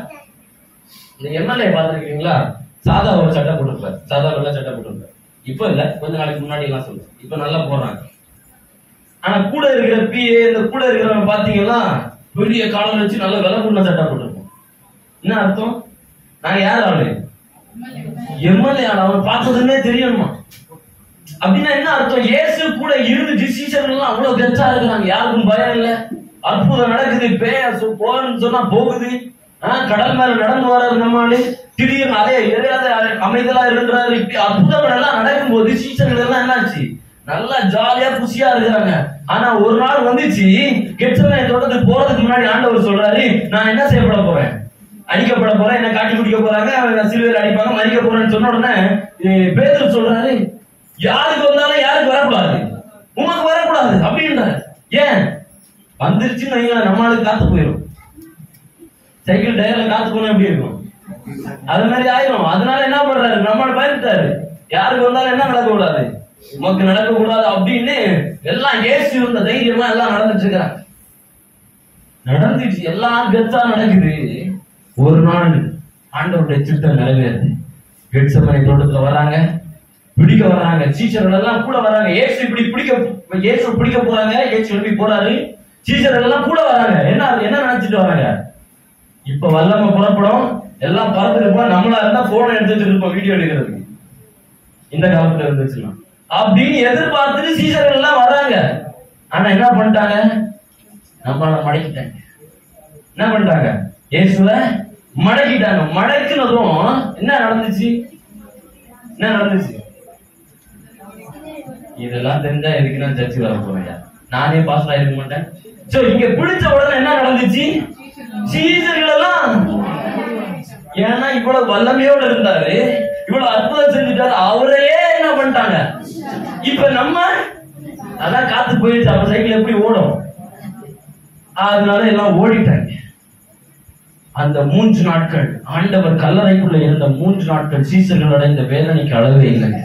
A: இந்த எம்எல்ஏ பாத்துருக்கீங்களா சாதா ஒரு சட்டை போட்டிருப்பாரு சாதா வெள்ள சட்டை போட்டிருப்பாரு இப்ப இல்ல கொஞ்ச நாளைக்கு முன்னாடி எல்லாம் சொல்றேன் இப்ப நல்லா போடுறாங்க ஆனா கூட இருக்கிற பிஏ இந்த கூட இருக்கிறவங்க பாத்தீங்கன்னா பெரிய காலம் வச்சு நல்ல விலை கொண்ட சட்டை போட்டிருப்போம் என்ன அர்த்தம் நாங்க யார் ஆளு எம்எல்ஏ ஆளு அவன் பார்த்ததுன்னே தெரியணுமா அப்படின்னா என்ன அர்த்தம் இயேசு கூட இருந்து சீசர்கள் எல்லாம் அவ்வளவு கெத்தா இருக்கிறாங்க யாருக்கும் பயம் இல்ல அற்புதம் நடக்குது பேய சு- போன்னு சொன்னா போகுது ஆ, கடல் மேல நடந்து வர்றாரு நம்மாலு திடீர்னு அதே எரியாத அமைதலா இருக்கிறாரு இப்படி அற்புதங்கள் எல்லாம் நடக்கும்போது சீசர்கள் எல்லாம் என்னாச்சு நல்லா ஜாலியா குஷியா இருக்கிறாங்க ஆனா ஒரு நாள் வந்துச்சு கெட்டவனை தொடர்ந்து போறதுக்கு முன்னாடி ஆண்டவர் சொல்றாரு நான் என்ன செய்யப்பட போறேன் அடிக்கப்பட போறேன் என்ன காட்டி குடிக்க போறாங்க அவங்க சிலுவையில் அடிப்பாங்க மறிக்க போறேன்னு சொன்ன உடனே அஹ், பேதுரு சொல்றாரு யாருக்கு வந்தாலும் யாருக்கு வரக்கூடாது உமக்கு வரக்கூடாது அப்படின்றாரு ஏன் வந்துருச்சுன்னு வைங்களேன் நம்மளுக்கு காத்து போயிடும் சைக்கிள் டயர்ல காத்து போனா எப்படி இருக்கும் அது மாதிரி ஆயிரும் அதனால என்ன பண்றாரு நம்மள பயந்துட்டாரு யாருக்கு வந்தாலும் என்ன நடக்க கூடாது உமக்கு நடக்க கூடாது அப்படின்னு எல்லாம் ஏசி இருந்த தைரியமா எல்லாம் நடந்துட்டு இருக்கிறாங்க நடந்துச்சு எல்லாம் கெத்தா நடக்குது ஒரு நாள் ஆண்டவருடைய திட்டம் நிறைவேறுது கெட்சமனை தோட்டத்துல வராங்க பிடிக்க வராங்க சீச்சர்கள் எல்லாம் கூட வராங்க ஏசு இப்படி பிடிக்க ஏசு பிடிக்க போறாங்க ஏசு எழுப்பி போறாரு சீச்சர்கள் எல்லாம் கூட வராங்க என்ன என்ன நினைச்சிட்டு வராங்க இப்ப வல்லம புறப்படும் எல்லாம் பறந்துட்டு இருப்போம் நம்மளா இருந்தா போன் எடுத்துட்டு இருப்போம் வீடியோ எடுக்கிறதுக்கு இந்த காலத்துல இருந்துச்சுன்னா அப்படின்னு எதிர்பார்த்துட்டு சீசர்கள் எல்லாம் வராங்க ஆனா என்ன பண்ணிட்டாங்க நம்மள மடக்கிட்டாங்க என்ன பண்ணிட்டாங்க இயேசுவ மடக்கிட்டாங்க மடக்குனதும் என்ன நடந்துச்சு என்ன நடந்துச்சு இதெல்லாம் தெரிஞ்சா எதுக்கு நான் சர்ச்சுக்கு வர போறேன் நானே பாஸ் ஆயிருக்க மாட்டேன் சோ இங்க பிடிச்ச உடனே என்ன நடந்துச்சு சீசர்கள் எல்லாம் ஏன்னா இவ்வளவு வல்லமையோட இருந்தாரு இவ்வளவு அற்புதம் செஞ்சுட்டாரு அவரையே என்ன பண்ணிட்டாங்க இப்ப நம்ம அதான் காத்து போயிடுச்சு அப்ப சைக்கிள் எப்படி ஓடும் அதனால எல்லாம் ஓடிட்டாங்க அந்த மூன்று நாட்கள் ஆண்டவர் கல்லறைக்குள்ள இருந்த மூன்று நாட்கள் சீசர்கள் அடைந்த வேதனைக்கு அளவே இல்லைங்க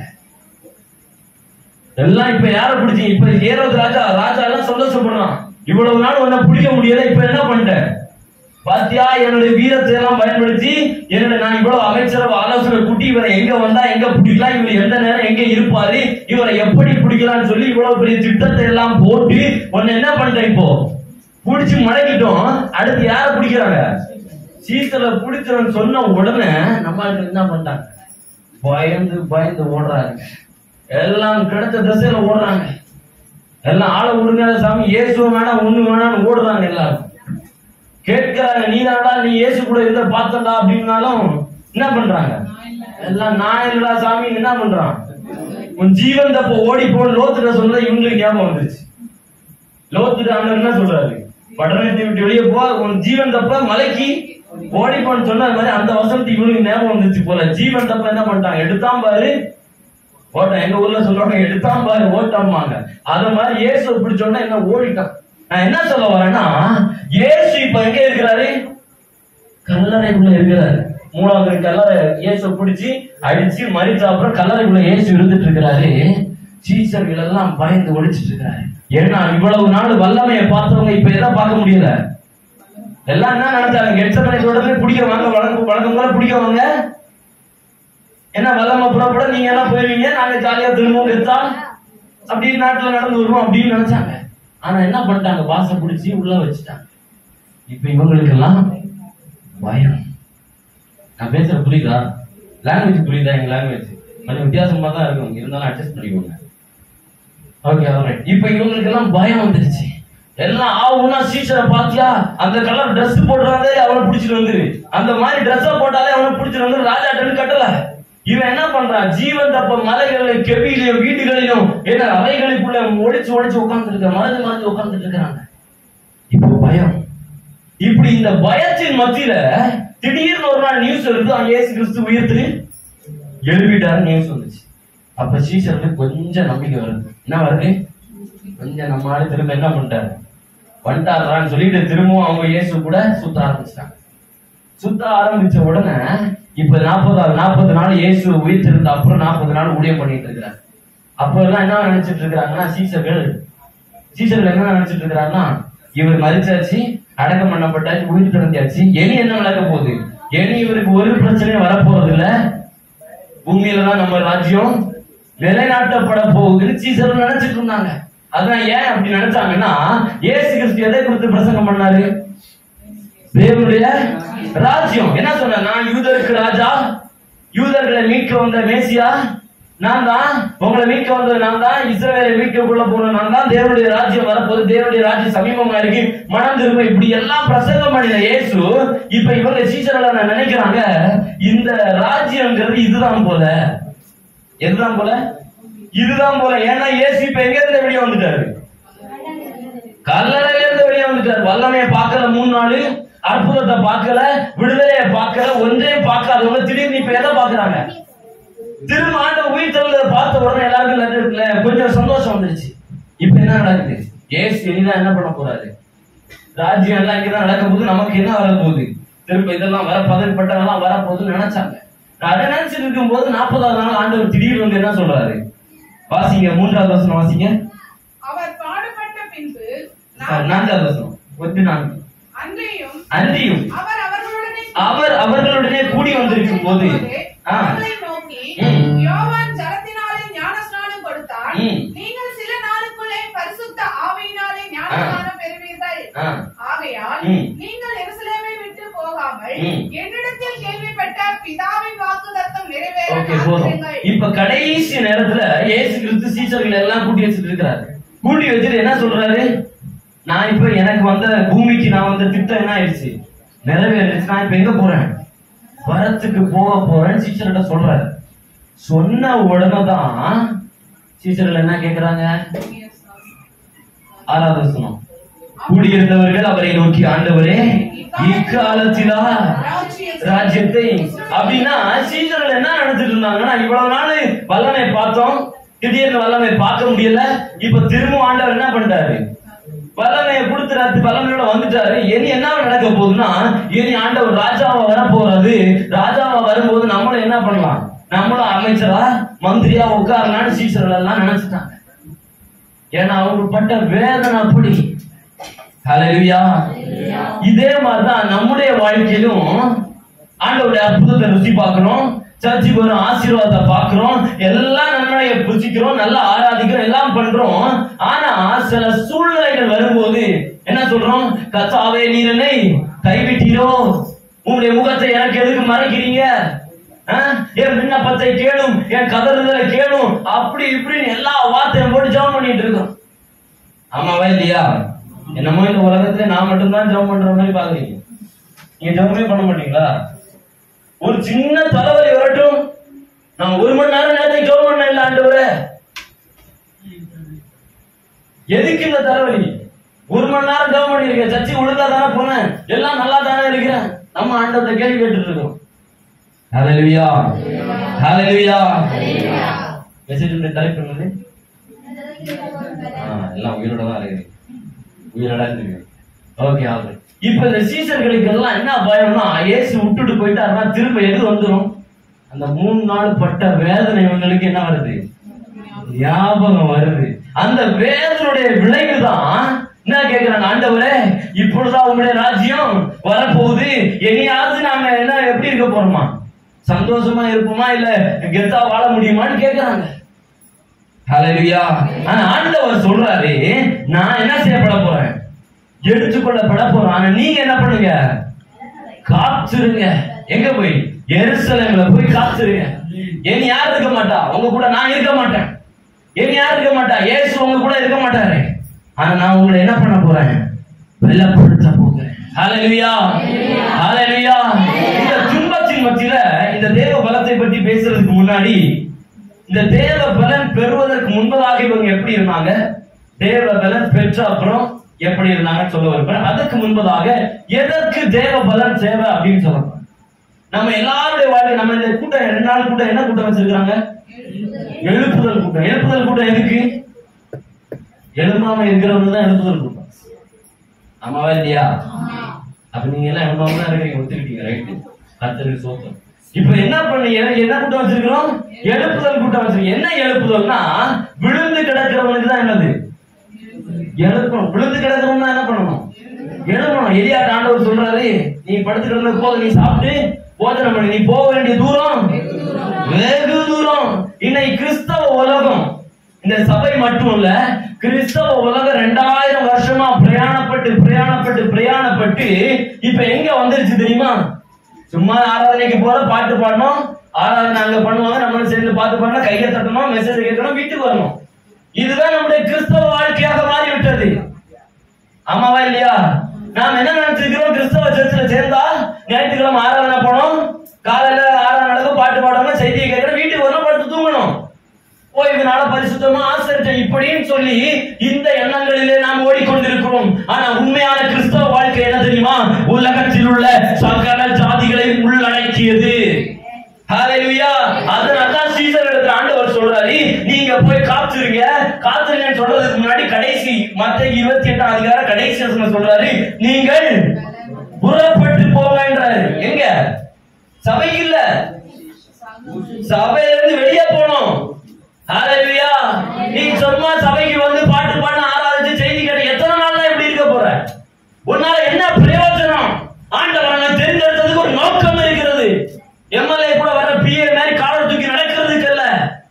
A: எல்லாம் இப்ப யார பிடிச்சீங்க இப்ப ஏறது ராஜா ராஜா எல்லாம் சந்தோஷப்படுறான் இவ்வளவு நாள் உன்னை பிடிக்க முடியல இப்ப என்ன பண்ணிட்டேன் பாத்தியா என்னுடைய வீரத்தை எல்லாம் பயன்படுத்தி என்னுடைய நான் இவ்வளவு அமைச்சரவை ஆலோசனை கூட்டி இவரை எங்க வந்தா எங்க பிடிக்கலாம் இவர் எந்த நேரம் எங்க இருப்பாரு இவரை எப்படி பிடிக்கலாம்னு சொல்லி இவ்வளவு பெரிய திட்டத்தை எல்லாம் போட்டு உன்னை என்ன பண்ணிட்டேன் இப்போ புடிச்சு மடக்கிட்டோம் அடுத்து யார பிடிக்கிறாங்க சீத்தல பிடிச்சவன் சொன்ன உடனே நம்ம ஆளுங்க என்ன பண்ணிட்டாங்க பயந்து பயந்து ஓடுறாங்க எல்லாம் கிடைச்ச திசையில ஓடுறாங்க எல்லாம் ஆளை விடுங்க சாமி இயேசுவ வேணாம் ஒண்ணு வேணாம்னு ஓடுறாங்க எல்லாரும் கேட்கிறாங்க நீ தானடா நீ இயேசு கூட இருந்த பார்த்தண்டா அப்படின்னாலும் என்ன பண்றாங்க எல்லாம் நான் இல்லடா சாமி என்ன பண்றான் உன் ஜீவன் தப்ப ஓடி போன்னு லோத்துட்ட சொன்னதை இவங்களுக்கு ஞாபகம் வந்துருச்சு லோத்துட்டு ஆண்டவர் என்ன சொல்றாரு பட்டணத்தை விட்டு வெளியே போ உன் ஜீவன் தப்ப மலைக்கு ஓடி போன்னு சொன்ன மாதிரி அந்த வசனத்துக்கு இவனுக்கு ஞாபகம் வந்துச்சு போல ஜீவன் தப்ப என்ன பண்ணிட்டாங்க எடுத்தான் பாரு ஓட்டம் எங்க ஊர்ல சொல்லுவாங்க எடுத்தான் பாரு ஓட்டாமாங்க அத மாதிரி இயேசு பிடிச்சோன்னா என்ன ஓடிட்டான் நான் என்ன சொல்ல வரேன்னா இயேசு இப்ப எங்க இருக்கிறாரு கல்லறைக்குள்ள இருக்கிறாரு மூணாவது கல்லறை இயேசு பிடிச்சி அடிச்சு மறிச்ச அப்புறம் கல்லறைக்குள்ள இயேசு இருந்துட்டு இருக்கிறாரு சீசர்கள் எல்லாம் பயந்து ஒழிச்சிட்டு இருக்கிறாரு ஏன்னா இவ்வளவு நாள் வல்லமையை பார்த்தவங்க இப்ப எதை பார்க்க முடியல எல்லாம் என்ன நினைச்சாங்க எச்சமனை தொடர்ந்து பிடிக்க வாங்க வழக்கம் வழக்கம் போல பிடிக்க வாங்க என்ன வல்லமை புறப்பட நீங்க எல்லாம் போயிருவீங்க நாங்க ஜாலியா திரும்பவும் எடுத்தா அப்படி நாட்டுல நடந்து வருவோம் அப்படின்னு நினைச்சாங்க ஆனா என்ன பண்ணிட்டாங்க வாசம் பிடிச்சி உள்ள வச்சுட்டாங்க இப்ப இவங்களுக்கு எல்லாம் பயம் நான் பேசுற புரியுதா லாங்குவேஜ் புரியுதா எங்க லாங்குவேஜ் கொஞ்சம் வித்தியாசமா தான் இருக்கும் இருந்தாலும் அட்ஜஸ்ட் பண்ணிக்கோங்க ஓகே alright. இப்ப இவங்களுக்கு எல்லாம் பயம் வந்துருச்சு எல்லாம் ஆவுனா சீசரை பாத்தியா அந்த கலர் Dress போடுறாதே அவனை பிடிச்சிட்டு வந்துரு அந்த மாதிரி Dress போட்டாலே அவனை பிடிச்சிட்டு வந்து ராஜா டன்னு கட்டல இவன் என்ன பண்றான் ஜீவன் தப்ப மலைகளிலும் கெவியிலையும் வீடுகளிலும் என்ன அறைகளுக்குள்ள ஒளிச்சு ஒளிச்சு உட்கார்ந்து இருக்க மறைஞ்சு மறைஞ்சு உட்கார்ந்துட்டு இருக்கிறாங்க இப்போ பயம் இப்படி இந்த பயத்தின் மத்தியில திடீர்னு ஒரு நாள் நியூஸ் வருது அவன் இயேசு கிறிஸ்து உயிர்த்து எழுப்பிட்டாரு நியூஸ் வந்துச்சு அப்ப சீசருக்கு கொஞ்சம் நம்பிக்கை வருது என்ன வருது கொஞ்சம் நம்ம ஆளு திரும்ப என்ன பண்ணிட்டாரு வந்துட்டாரான்னு சொல்லிட்டு திரும்பவும் அவங்க இயேசு கூட சுத்த ஆரம்பிச்சிட்டாங்க சுத்த ஆரம்பிச்ச உடனே இப்ப நாற்பதாவது நாற்பது நாள் இயேசு உயிர்த்திருந்த அப்புறம் நாற்பது நாள் ஊழியம் பண்ணிட்டு இருக்கிறாங்க அப்ப எல்லாம் என்ன நினைச்சிட்டு இருக்கிறாங்கன்னா சீசர்கள் சீசர்கள் என்ன நினைச்சிட்டு இருக்கிறாங்கன்னா இவர் மறிச்சாச்சு அடக்கம் பண்ணப்பட்டாச்சு உயிர் திறந்தாச்சு இனி என்ன நடக்க போகுது இனி இவருக்கு ஒரு பிரச்சனையும் வரப்போறது இல்ல பூமியில தான் நம்ம ராஜ்யம் நிலைநாட்டப்பட போகுதுன்னு சீசர்கள் நினைச்சிட்டு இருந்தாங்க அதான் ஏன் அப்படி நினைச்சாங்கன்னா இயேசு கிறிஸ்து எதை குறித்து பிரசங்கம் பண்ணாரு தேவனுடைய ராஜ்யம் என்ன சொன்ன நான் யூதருக்கு ராஜா யூதர்களை மீட்க வந்த மேசியா நான் தான் உங்களை மீட்க வந்தது நான் தான் இஸ்ரவேலை மீட்க கொள்ள போன நான் தான் தேவனுடைய ராஜ்யம் வரப்போது தேவனுடைய ராஜ்யம் சமீபமா இருக்கு மனம் திரும்ப இப்படி எல்லாம் பிரசங்கம் பண்ணின இயேசு இப்ப இவங்க சீசர்கள் நான் நினைக்கிறாங்க இந்த ராஜ்யம்ங்கிறது இதுதான் போல எதுதான் போல இதுதான் போல ஏன்னா இயேசு இப்ப எங்க இருந்து வெளியே வந்துட்டாரு கல்லறையில இருந்து வெளியே வந்துட்டார் வல்லமையை பார்க்கல மூணு நாள் அற்புதத்தை பார்க்கல விடுதலையை பார்க்கல ஒன்றையும் பார்க்காதவங்க திடீர்னு இப்ப எதை பாக்குறாங்க திரும்ப ஆண்ட உயிர் தழுவதை பார்த்த உடனே எல்லாருக்கும் லெட்டர் இருக்குல்ல, கொஞ்சம் சந்தோஷம் வந்துருச்சு இப்ப என்ன நடக்குது ஏசு இனிதான் என்ன பண்ண போறாரு ராஜ்யம் எல்லாம் இங்கதான் நடக்க போகுது நமக்கு என்ன வர போகுது திரும்ப இதெல்லாம் வர பதவிப்பட்டதெல்லாம் வர போகுதுன்னு நினைச்சாங்க அதை நினைச்சிட்டு இருக்கும்போது நாற்பதாவது நாள் ஆண்டவர் திடீர்னு வந்து என்ன சொல்றாரு வாசிங்க மூன்றாவது வசனம் வாசிங்க
C: அவர் பாடுபட்ட பின்பு
A: சார்,
C: நான்
A: நான்காவது வசனம் ஒன்று நான்கு
C: அன்றையும்
A: அன்றியும்
C: அவர் அவர்களுடனே
A: அவர் அவர்களுடனே கூடி வந்திருக்கும் போது ஆ,
C: அவர்களை நோக்கி
A: ம்.
C: யோவான் ஜலத்தினாலே ஞானஸ்நானம் கொடுத்தான்
A: ம்.
C: நீங்கள் சில நாளுக்குள்ளே பரிசுத்த ஆவியினாலே ஞானஸ்நானம் பெறுவீர்கள்
A: ஆ,
C: ஆகையால்
A: ம்.
C: நீங்கள் எருசலேமை விட்டு போகாமல்
A: ம்.
C: என்னிடத்தில் கேள்விப்பட்ட பிதாவின் வாக்குத்தத்தம் நிறைவேற
A: ஓகே போதும்
C: காத்திருங்கள்
A: இப்ப கடைசி நேரத்துல இயேசு கிறிஸ்து சீசர்கள் எல்லாம் கூட்டி வச்சுட்டு இருக்கிறாரு கூட்டி வச்சுட்டு என்ன சொல்றாரு நான் இப்ப எனக்கு வந்த பூமிக்கு நான் வந்த திட்டம் என்ன ஆயிடுச்சு நிறைவேறிடுச்சு நான் இப்ப எங்க போறேன் வரத்துக்கு போக போறேன்னு சீசர்கிட்ட சொல்றாரு சொன்ன உடனே தான் சீசர்கள் என்ன கேக்குறாங்க ஆறாவது வசனம் கூடியிருந்தவர்கள் அவரை நோக்கி ஆண்டவரே இக்காலத்திலா ராஜ்யத்தை அப்படின்னா சீசர்கள் என்ன நினைச்சிட்டு இருந்தாங்கன்னா இவ்வளவு நாள் வல்லமை பார்த்தோம் திடீர்னு வல்லமை பார்க்க முடியல இப்ப திரும்ப ஆண்டவர் என்ன பண்ணிட்டாரு வல்லமையை கொடுத்துறாரு வல்லமையோட வந்துட்டாரு இனி என்ன நடக்க போகுதுன்னா இனி ஆண்டவர் ராஜாவா வர போறாரு ராஜாவா வரும்போது நம்மளும் என்ன பண்ணலாம் நம்மளும் அமைச்சரா மந்திரியா உட்காரலான்னு சீசர்கள் எல்லாம் நினைச்சிட்டாங்க ஏன்னா அவங்க பட்ட வேதனை அப்படி ஹalleluya இதே மாதிரிதான் நம்முடைய வாழ்க்கையிலும் ஆண்டவருடைய அற்புதத்தை ருசி பார்க்கிறோம் சர்ச்சுக்கு வரும் ஆசீர்வாதத்தை பார்க்கிறோம் எல்லாம் நன்மையை புரிச்சிக்கிறோம் நல்லா ஆராதிக்கிறோம் எல்லாம் பண்றோம் ஆனா சில சூழ்நிலைகள் வரும்போது என்ன சொல்றோம் கத்தாவே நீர் என்னை கைவிட்டீரோ உங்களுடைய முகத்தை எனக்கு எதுக்கு மறைக்கிறீங்க ஆ? என் விண்ணப்பத்தை கேளும் என் கதறுதலை கேளும் அப்படி இப்படின்னு எல்லா வார்த்தையும் போட்டு ஜெபம் பண்ணிட்டு இருக்கோம் ஆமாவா இல்லையா என்னமோ இந்த உலகத்துல நான் மட்டும்தான் ஜெபம் பண்ற மாதிரி பாக்குறீங்க நீங்க ஜெபமே பண்ண மாட்டீங்களா ஒரு சின்ன தலைவலி வரட்டும் நான் ஒரு மணி நேரம் நேரத்துக்கு ஜெபம் பண்ண இல்ல ஆண்டவரே எதுக்கு இந்த தலைவலி ஒரு மணி நேரம் ஜெபம் பண்ணிருக்கேன் சர்ச்சை ஒழுங்கா தானே போனேன் எல்லாம் நல்லா தானே இருக்கிறேன் நம்ம ஆண்டவர்கிட்ட கேள்வி கேட்டுட்டு இருக்கோம் ஹalleluya ஹalleluya மெசேஜ் தலைப்பு என்னது ஆ, எல்லாம் உயிரோட தான் இருக்குது உயிரோட இருக்கு ஓகே ஆகுது இப்ப இந்த சீசர்களுக்கு எல்லாம் என்ன பயம்னா இயேசு விட்டுட்டு போயிட்டாருன்னா திரும்ப எது வந்துரும் அந்த மூணு நாள் பட்ட வேதனை இவங்களுக்கு என்ன வருது ஞாபகம் வருது அந்த வேதனுடைய விளைவுதான் என்ன கேக்குறாங்க ஆண்டவரே இப்பொழுதுதான் உங்களுடைய ராஜ்யம் வரப்போகுது இனியாவது நாங்க என்ன எப்படி இருக்க போறோமா சந்தோஷமா இருப்போமா இல்ல கெத்தா வாழ முடியுமான்னு கேக்குறாங்க ஹalleluya ஆனா ஆண்டவர் சொல்றாரு நான் என்ன செய்யப்பட போறேன் எடுத்துக்கொள்ளப்பட போறேன் ஆனா நீங்க என்ன பண்ணுங்க காத்துருங்க எங்க போய் எருசலேம்ல போய் காத்துருங்க இனி யார் இருக்க மாட்டா உங்க கூட நான் இருக்க மாட்டேன் இனி யார் இருக்க மாட்டா இயேசு உங்க கூட இருக்க மாட்டாரு ஆனா நான் உங்களை என்ன பண்ண போறேன் வெள்ளப்படுத்த போகிறேன் ஹalleluya ஹalleluya இந்த துன்பத்தின் மத்தியில இந்த தேவ பலத்தை பற்றி பேசுறதுக்கு முன்னாடி இந்த தேவ பலன் பெறுவதற்கு முன்பதாக இவங்க எப்படி இருந்தாங்க தேவ பலன் பெற்ற அப்புறம் எப்படி இருந்தாங்கன்னு சொல்ல வருவேன் அதுக்கு முன்பதாக எதற்கு தேவ பலன் தேவை அப்படின்னு சொல்லணும் நம்ம எல்லாருடைய வாழ்க்கை நம்ம இந்த கூட்டம் ரெண்டு நாள் கூட்டம் என்ன கூட்டம் வச்சிருக்காங்க எழுப்புதல் கூட்டம் எழுப்புதல் கூட்டம் எதுக்கு எழுப்பாம இருக்கிறவங்க தான் எழுப்புதல் கூட்டம் ஆமாவா இல்லையா அப்ப நீங்க எல்லாம் எழுப்பாம தான் இருக்கீங்க ஒத்துக்கிட்டீங்க ரைட்டு கத்தருக்கு சோத்தம் இப்ப என்ன பண்ணீங்க என்ன கூட்டம் வச்சிருக்கிறோம் எழுப்புதல் கூட்டம் வச்சிருக்கோம் என்ன எழுப்புதல்னா விழுந்து கிடக்கிறவனுக்கு தான் என்னது எழுப்பணும் விழுந்து கிடக்கிறவன் என்ன பண்ணணும் எழுப்பணும் எலியா ஆண்டவர் சொல்றாரு நீ படுத்து கிடந்தது போதும் நீ சாப்பிட்டு போதனை பண்ணி நீ போக வேண்டிய தூரம் வெகு தூரம் இன்னைக்கு கிறிஸ்தவ உலகம் இந்த சபை மட்டும் இல்ல கிறிஸ்தவ உலகம் ரெண்டாயிரம் வருஷமா பிரயாணப்பட்டு பிரயாணப்பட்டு பிரயாணப்பட்டு இப்ப எங்க வந்துருச்சு தெரியுமா சும்மா ஆராதனைக்கு போற பாட்டு பாடணும் ஆராதனை அங்க பண்ணுவாங்க நம்மளும் சேர்ந்து பாட்டு பாடணும் கையை தட்டணும் மெசேஜ் கேட்கணும் வீட்டுக்கு வரணும் இதுதான் நம்முடைய கிறிஸ்தவ வாழ்க்கையாக மாறி விட்டது ஆமாவா இல்லையா நாம் என்ன நினைச்சிருக்கிறோம் கிறிஸ்தவ சர்ச்சில் சேர்ந்தா ஞாயிற்றுக்கிழமை ஆராதனை போனோம் காலையில ஆராதனை நடக்கும் பாட்டு பாடணும் செய்தியை கேட்கணும் வீட்டுக்கு வரணும் படுத்து தூங்கணும் ஓய்வுனால பரிசுத்தமா ஆசிரியர் இப்படின்னு சொல்லி இந்த எண்ணங்களிலே நாம் ஓடிக்கொண்டிருக்கிறோம் ஆனா உண்மையான கிறிஸ்தவ வாழ்க்கை என்ன தெரியுமா உலகத்தில் உள்ள சகல ஜாதிகளை உள்ளடக்கியது ஹalleluya அதனால தான் சீசர் இடத்துல ஆண்டவர் சொல்றாரு நீங்க போய் காத்துருங்க காத்துருங்கன்னு சொல்றதுக்கு முன்னாடி கடைசி மத்த இருபத்தி எட்டாம் அதிகாரம் கடைசி வசனம் சொல்றாரு நீங்கள் புறப்பட்டு போங்கன்றாரு எங்க சபை இல்ல சபையில இருந்து வெளியே போனோம் ஹalleluya நீ சும்மா சபைக்கு வந்து பாட்டு பாட ஆராதிச்சு செய்தி கேட்டு எத்தனை நாள் தான் இப்படி இருக்க போற உன்னால என்ன பிரயோஜனம் ஆண்டவரை நான் தெரிந்தெடுத்ததுக்கு ஒரு நோக்கம் இருக்கிறது எம்எல்ஏ கூட வர பிஏ மாதிரி காலை தூக்கி நடக்கிறதுக்கு இல்ல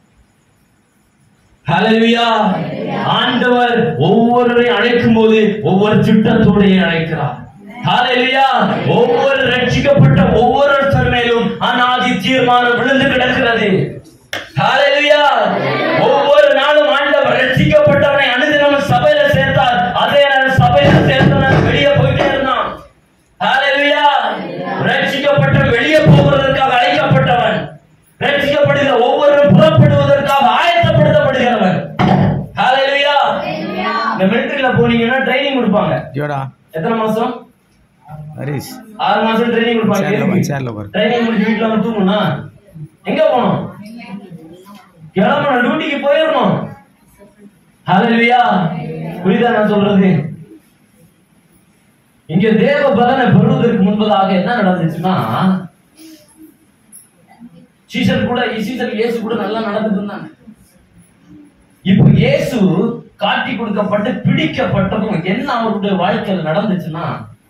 A: ஹalleluya ஆண்டவர் ஒவ்வொருவரையும் அழைக்கும் போது ஒவ்வொரு திட்டத்தோடையே அழைக்கிறார் ஹalleluya ஒவ்வொரு ரட்சிக்கப்பட்ட ஒவ்வொருத்தர் மேலும் அநாதி தீர்மானம் விழுந்து கிடக்கிறது ஹalleluya ஒவ்வொரு நாளும் ஆண்டவர் ரட்சிக்கப்பட்டவனை அனுதினம் சபையில சேர்த்தார் அதே நேரம் சபையில சேர்த்தவன் வெளியே போயிட்டே இருந்தான் ஹalleluya ரட்சிக்கப்பட்ட வெளியே போவதற்காக அழைக்கப்பட்டவன் ரட்சிக்கப்படுகிற ஒவ்வொருவரும் புறப்படுவதற்காக ஆயத்தப்படுத்தப்படுகிறவன் ஹalleluya இந்த மிலிட்டரியில போனீங்கன்னா ட்ரைனிங் கொடுப்பாங்க
D: ஜோடா
A: எத்தனை மாசம்
D: ஹரிஷ்
A: ஆறு மாசம் ட்ரைனிங் கொடுப்பாங்க
D: சேர்ல
A: எதுக்கு?
D: பாரு, சேர்ல பாரு.
A: ட்ரைனிங் முடிச்சு வீட்டுல வந்து தூங்கணும் எங்க போகணும் கிளம்பணும் டியூட்டிக்கு போயிடணும் ஹalleluya புரியுதா நான் சொல்றது இங்க தேவ பலனை பெறுவதற்கு முன்பதாக என்ன நடந்துச்சுன்னா சீசர் கூட சீசர் இயேசு கூட நல்லா நடந்துட்டு இருந்தாங்க இப்ப இயேசு காட்டி கொடுக்கப்பட்டு பிடிக்கப்பட்டதும் என்ன அவருடைய வாழ்க்கையில் நடந்துச்சுன்னா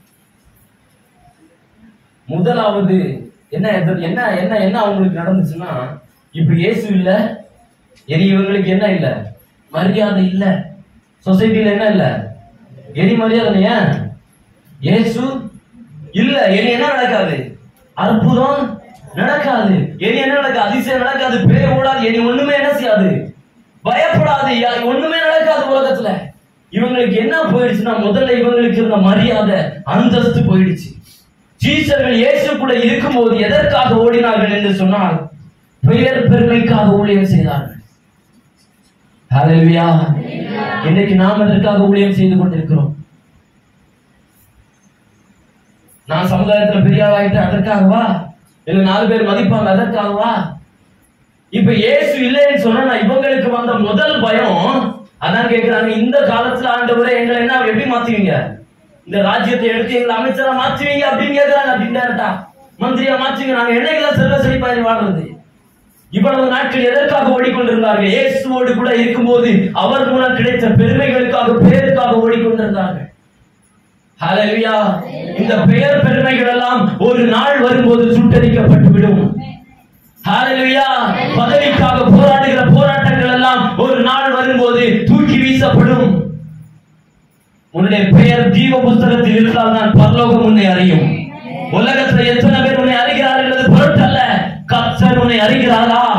A: முதலாவது என்ன எதிர்- என்ன என்ன என்ன அவங்களுக்கு நடந்துச்சுன்னா இப்ப இயேசு இல்ல இனி இவங்களுக்கு என்ன இல்ல மரியாதை இல்ல சொசைட்டில என்ன இல்ல இனி மரியாதை ஏன் இயேசு இல்ல இனி என்ன நடக்காது அற்புதம் நடக்காது இனி என்ன நடக்காது அதிசயம் நடக்காது பேய் ஓடாது இனி ஒண்ணுமே என்ன செய்யாது பயப்படாது யா- ஒண்ணுமே நடக்காது உலகத்துல இவங்களுக்கு என்ன போயிடுச்சுன்னா முதல்ல இவங்களுக்கு இருந்த மரியாதை அந்தஸ்து போயிடுச்சு சீசர்கள் இயேசு கூட இருக்கும்போது எதற்காக ஓடினார்கள் என்று சொன்னால் பெயர் பெருமைக்காக ஊழியம் செய்தார்கள் ஹalleluya இன்னைக்கு நாம் எதற்காக ஊழியம் செய்து கொண்டிருக்கிறோம் நான் சமுதாயத்துல பெரிய ஆளாயிட்டேன் அதற்காகவா இல்ல நாலு பேர் மதிப்பாங்க அதற்காகவா இப்ப இயேசு இல்லைன்னு சொன்னா இவங்களுக்கு வந்த முதல் பயம் அதான் கேக்குறாங்க இந்த காலத்துல ஆண்டவரே எங்களை என்ன எப்படி மாத்துவீங்க இந்த ராஜ்யத்தை எடுத்து எங்களை அமைச்சரா மாத்துவீங்க அப்படின்னு கேக்குறாங்க அப்படின்னு டேரக்டா மந்திரியா மாத்துவீங்க நாங்க என்னைக்கு செல்வ செழிப்பாய் வாழ்றது இவ்வளவு நாட்கள் எதற்காக ஓடிக்கொண்டிருந்தார்கள் இயேசுவோடு கூட இருக்கும்போது அவர் மூலம் கிடைத்த பெருமைகளுக்காக பேருக்காக ஓடிக்கொண்டிருந்தார்கள் ஹalleluya இந்த பெயர் பெருமைகள் எல்லாம் ஒரு நாள் வரும்போது சுட்டரிக்கப்பட்டு விடும் ஹalleluya பதவிக்காக போராடுகிற போராட்டங்கள் எல்லாம் ஒரு நாள் வரும்போது தூக்கி வீசப்படும் உன்னுடைய பெயர் ஜீவ புஸ்தகத்தில் இருந்தால் தான் பரலோகம் உன்னை அறியும் உலகத்துல எத்தனை பேர் உன்னை அறிகிறார்கள் என்பது பொருட்டல்ல கர்த்தர் உன்னை அறிகிறாரா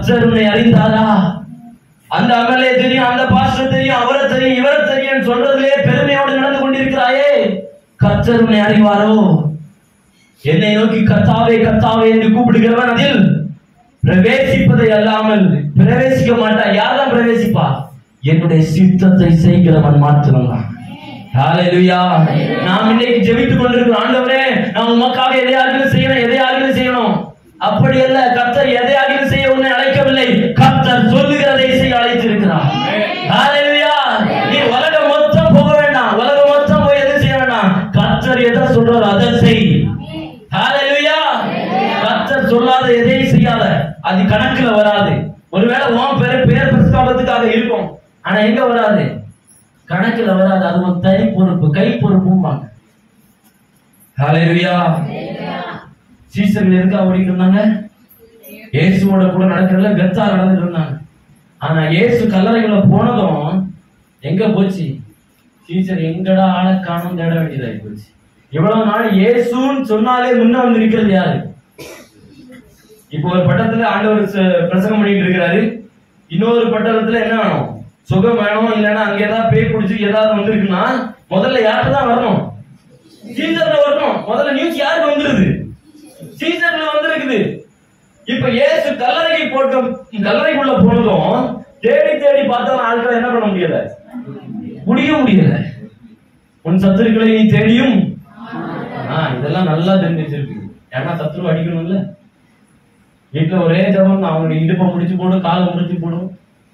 A: கர்த்தர் உன்னை அறிந்தாரா அந்த அமலே தெரியும் அந்த பாஸ்டர் தெரியும் அவரை தெரியும் இவரை தெரியும் சொல்றதுலே பெருமையோடு நடந்து கொண்டிருக்கிறாயே கர்த்தர் உன்னை அறிவாரோ என்னை நோக்கி கத்தாவே கத்தாவே என்று கூப்பிடுகிறவன் அதில் பிரவேசிப்பதை அல்லாமல் பிரவேசிக்க மாட்டான் யார்தான் பிரவேசிப்பா என்னுடைய சித்தத்தை செய்கிறவன் மாத்திரம்தான் ஹalleluya நாம் இன்னைக்கு ஜெபித்துக் கொண்டிருக்கிற ஆண்டவரே நான் உமக்காக எதையாகிலும் செய்யணும் எதையாகிலும் செய்யணும் அப்படி அல்ல கர்த்தர் எதையாகிலும் செய்ய உன்னை அழைக்கவில்லை கர்த்தர் சொல்லுகிறதை செய்ய அழைத்திருக்கிறார் ஹalleluya நீ உலகம் மொத்தம் போக வேண்டாம் உலகம் மொத்தம் போய் எதுவும் செய்ய வேண்டாம் கர்த்தர் எதை சொல்றாரோ அதை செய் ஹalleluya கர்த்தர் சொல்லாத எதையும் செய்யாத அது கணக்குல வராது ஒருவேளை உன் பேர் பேர் பிரஸ்தாபத்துக்காக இருக்கும் ஆனா எங்க வராது கணக்குல வராது அது ஒரு தனி பொறுப்பு கை பொறுப்பும்பாங்க ஹalleluya சீசர்கள் எதுக்காக ஓடிட்டு இருந்தாங்க இயேசுவோட கூட நடக்கிறதுல கத்தா நடந்துட்டு இருந்தாங்க ஆனா இயேசு கல்லறைக்குள்ள போனதும் எங்க போச்சு சீசர் எங்கடா ஆளை காணும் தேட வேண்டியதாகி போச்சு இவ்வளவு நாள் இயேசுன்னு சொன்னாலே முன்ன வந்து நிக்கிறது யாரு இப்போ ஒரு பட்டத்துல ஆண்டவர் ச- பிரசங்கம் பண்ணிட்டு இருக்கிறாரு இன்னொரு பட்டணத்துல என்ன வேணும் சுகம் வேணும் இல்லைன்னா அங்க ஏதாவது பேய் பிடிச்சி ஏதாவது வந்திருக்குன்னா முதல்ல யாருக்கு தான் வரணும் சீசர்ல வரணும் முதல்ல நியூஸ் யாருக்கு வந்துருது சீசர்ல வந்திருக்குது இப்ப இயேசு கல்லறைக்கு போட்டும் கல்லறைக்குள்ள போனதும் தேடி தேடி பார்த்தாலும் ஆட்களை என்ன பண்ண முடியல முடிய முடியல உன் சத்துருக்களை நீ தேடியும் ஆ, இதெல்லாம் நல்லா தெரிஞ்சு வச்சிருக்கு ஏன்னா சத்துரு அடிக்கணும்ல வீட்டுல ஒரே ஜபம் அவனுடைய இடுப்பை முடிச்சு போடும் காலை முடிச்சு போடும்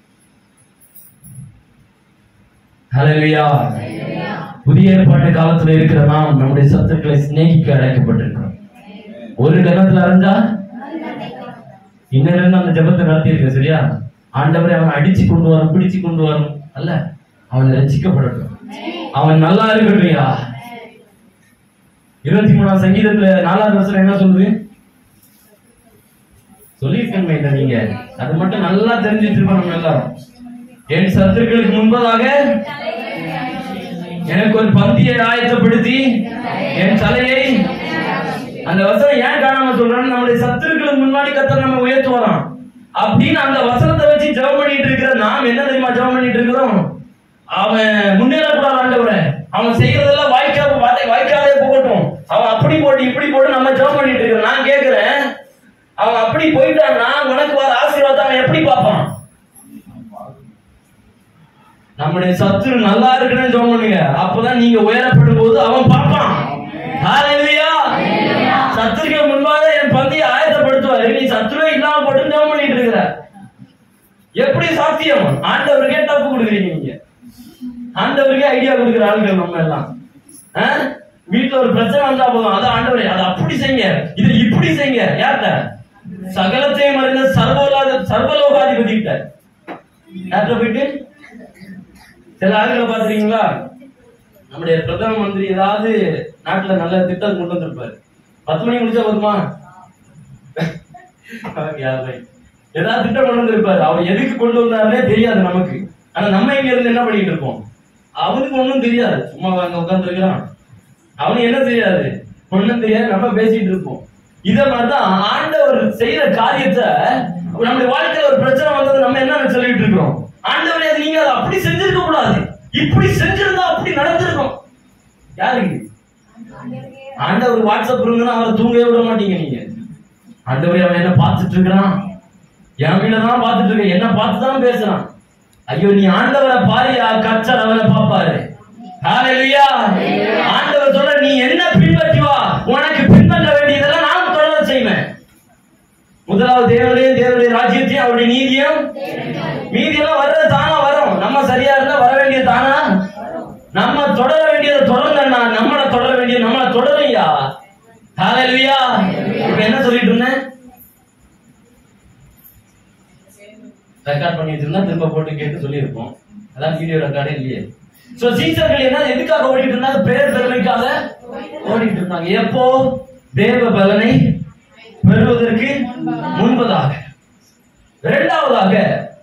A: ஹalleluya புதிய ஏற்பாட்டு காலத்துல இருக்கிற நாம் நம்முடைய சத்துருக்களை சிநேகிக்க அழைக்கப்பட்டிருக்கிறோம் ஒரு கணத்துல அறிஞ்சா இன்னும் அந்த ஜெபத்தை நடத்தி இருக்க சரியா ஆண்டவரை அவன் அடிச்சு கொண்டு வரும் பிடிச்சு கொண்டு வரும் அல்ல அவன் ரசிக்கப்படட்டும் அவன் நல்லா இருக்கட்டும்யா இருபத்தி மூணாம் சங்கீதத்துல நாலாவது வருஷம் என்ன சொல்லுது சொல்லியிருக்கேன் இல்லை நீங்க அது மட்டும் நல்லா தெரிஞ்சு வச்சிருக்கோம் நம்ம எல்லாரும் என் சத்துருக்களுக்கு முன்பதாக எனக்கு ஒரு பந்தியை ஆயத்தப்படுத்தி என் தலையை அந்த வசனம் ஏன் காணாம சொல்றேன்னு நம்முடைய சத்துருக்களுக்கு முன்னாடி கத்தர் நம்ம உயர்த்து வரோம் அப்படின்னு அந்த வசனத்தை வச்சு ஜெபம் பண்ணிட்டு இருக்கிற நாம் என்ன தெரியுமா ஜெபம் பண்ணிட்டு இருக்கிறோம் அவன் முன்னேறக்கூடாது ஆண்டவரே அவன் செய்யறதெல்லாம் வாய்க்கா வாய் வாய்க்காதே போகட்டும் அவன் அப்படி போட்டு இப்படி போட்டு நம்ம ஜெபம் பண்ணிட்டு இருக்கிறோம் நான் கேக்குறேன் அவன் அப்படி போயிட்டான்னா உனக்கு வர ஆசீர்வாதம் அவன் எப்படி பார்ப்பான் நம்முடைய சத்துரு நல்லா இருக்குன்னு ஜெபம் பண்ணுங்க அப்பதான் நீங்க உயரப்படும் போது அவன் பார்ப்பான் ஹalleluya சத்துருக்க முன்பாக என் பந்தியை ஆயத்தப்படுத்துவாரு நீ சத்துருவே இல்லாம போட்டு ஜெபம் பண்ணிட்டு இருக்கிற எப்படி சாத்தியம் ஆண்டவருக்கே தப்பு கொடுக்குறீங்க நீங்க ஆண்டவருக்கே ஐடியா கொடுக்குற ஆளுங்க நம்ம எல்லாம் ஆ? வீட்டுல ஒரு பிரச்சனை வந்தா போதும் அது ஆண்டவரே அதை அப்படி செய்யுங்க இதை இப்படி செய்யுங்க யார்கிட்ட சகலத்தையும் அறிந்த சர்வலோக சர்வலோகாதிபதி கிட்ட யார்கிட்ட போயிட்டு சில ஆளுகளை பாத்துறீங்களா நம்முடைய பிரதம மந்திரி ஏதாவது நாட்டுல நல்ல திட்டம் கொண்டு வந்திருப்பாரு பத்து மணி முடிச்சா போதுமா யாருமே. ஏதாவது திட்டம் கொண்டு வந்திருப்பாரு அவர் எதுக்கு கொண்டு வந்தாருன்னே தெரியாது நமக்கு ஆனா நம்ம இங்க இருந்து என்ன பண்ணிட்டு இருப்போம் அவனுக்கு ஒண்ணும் தெரியாது சும்மா அங்க உட்கார்ந்து இருக்கிறான் அவனுக்கு என்ன தெரியாது ஒண்ணும் தெரியாது நம்ம பேசிட்டு இருப்போம் இத மாதிரிதான் ஆண்டவர் செய்யற காரியத்தை நம்முடைய வாழ்க்கையில ஒரு பிரச்சனை வந்தது நம்ம என்ன சொல்லிட்டு இருக்கிறோம் ஆண்டவரே அது நீங்க அதை அப்படி செஞ்சிருக்க கூடாது இப்படி செஞ்சிருந்தா அப்படி நடந்திருக்கும் யாருக்கு ஆண்டவர் வாட்ஸ்அப் இருங்கன்னா அவரை தூங்கவே விட மாட்டீங்க நீங்க ஆண்டவரே அவன் என்ன பார்த்துட்டு இருக்கிறான் என் வீட தான் பார்த்துட்டு இருக்க என்ன பார்த்து தான் பேசுறான் ஐயோ நீ ஆண்டவரை பாரியா கச்சர் அவரை பாப்பாரு ஹalleluya ஆண்டவர் சொல்ற நீ என்ன பின்பற்றி வா உனக்கு பின்பற்ற வேண்டியதெல்லாம் நான் தொடர செய்வேன் முதலாவது தேவனையும் தேவனுடைய ராஜ்யத்தையும் அவருடைய நீதியும் மீதியெல்லாம் வர்றது தானா வரும் நம்ம சரியா இருந்தா வர வேண்டியது தானா நம்ம தொடர வேண்டியதை தொடரலன்னா நம்மள தொடர வேண்டியது நம்மள தொடரையா ஹalleluya இப்ப என்ன சொல்லிட்டு இருந்தேன் ரெக்கார்ட் பண்ணி வச்சிருந்தா திரும்ப போட்டு கேட்டு சொல்லியிருப்போம் அதான் வீடியோ ரெக்கார்டே இல்லையே சோ சீசர்கள் என்ன எதுக்காக ஓடிட்டு இருந்தாங்க பேர் பெருமைக்காக ஓடிட்டு இருந்தாங்க எப்போ தேவ பலனை பெறுவதற்கு முன்பதாக இரண்டாவதாக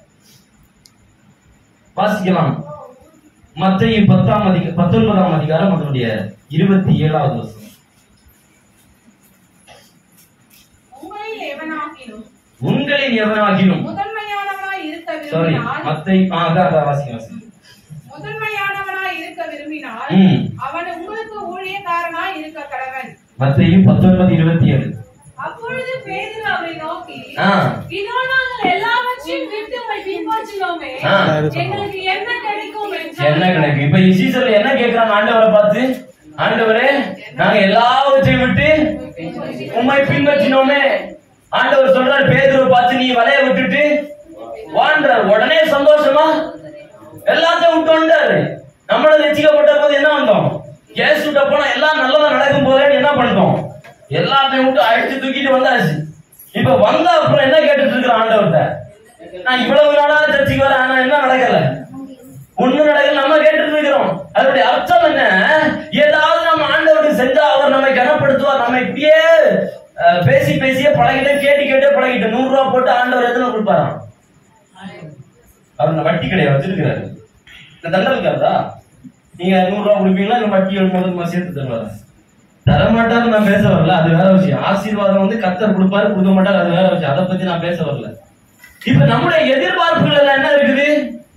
A: வாசிக்கலாம் மத்திய பத்தாம் அதிக பத்தொன்பதாம் அதிகாரம் அதனுடைய இருபத்தி ஏழாவது வசனம்
C: உங்களில் எவனாகிலும்
A: உங்களின் எவனாகிலும்
C: முதன்மையானவனாய் இருக்க
A: சாரி
C: விரும்பினால்
A: மத்தை ஆ, அதான் அதான் வாசிங்க வாசிங்க
C: முதன்மையானவனாய் இருக்க விரும்பினால்
A: ம்
C: அவன் உங்களுக்கு ஊழியக்காரனாய் இருக்க கடவன்
A: மத்தையும் பத்தொன்பது இருபத்தி ஏழு
B: அப்பொழுது பேதுரு அவரை நோக்கி
A: ஆ
B: இதோ நாங்கள் எல்லாவற்றையும் விட்டு உம்மை பின்பற்றினோமே
A: ஆ.
B: எங்களுக்கு என்ன கிடைக்கும்
A: என்ன
B: என்றார்
A: கணக்கு இப்ப இசீசர்ல என்ன கேக்குறாங்க ஆண்டவரை பார்த்து ஆண்டவரே நாங்க எல்லாவற்றையும் விட்டு உம்மை பின்பற்றினோமே ஆண்டவர் சொல்றாரு பேதுருவை பார்த்து நீ வலைய விட்டுட்டு வான்றார் உடனே சந்தோஷமா எல்லாத்தையும் விட்டு வந்தாரு நம்மள ரசிக்கப்பட்ட போது என்ன வந்தோம் கேஸ் விட்ட போனா எல்லாம் நல்லதா நடக்கும் போதேன்னு என்ன பண்ணிட்டோம் எல்லாத்தையும் விட்டு அழிச்சு தூக்கிட்டு வந்தாச்சு இப்ப வந்த அப்புறம் என்ன கேட்டுட்டு இருக்கிற ஆண்டவர்கிட்ட நான் இவ்வளவு நாளா சர்ச்சைக்கு வரேன் ஆனா என்ன நடக்கல ஒண்ணு நடக்கல நம்ம கேட்டுட்டு இருக்கிறோம் அதனுடைய அர்த்தம் என்ன ஏதாவது நம்ம ஆண்டவருக்கு செஞ்சா அவர் நம்மை கனப்படுத்துவார் நம்ம இப்படியே அஹ், பேசி பேசியே பழகிட்டு கேட்டு கேட்டே பழகிட்டு நூறு ரூபா போட்டு ஆண்டவர் எத்தனை கொடுப்பாராம் அவர் இந்த வட்டி கடையை வச்சிருக்கிறாரு இந்த தண்டல் இருக்காதா நீங்க நூறு ரூபா கொடுப்பீங்களா இந்த வட்டி முதல் சேர்த்து தருவாரா தரமாட்டாரு நான் பேச வரல அது வேற விஷயம் ஆசீர்வாதம் வந்து கத்தர் கொடுப்பாரு கொடுக்க மாட்டாரு அது வேற விஷயம் அதை பத்தி நான் பேச வரல இப்ப நம்முடைய எதிர்பார்ப்புகள் எல்லாம் என்ன இருக்குது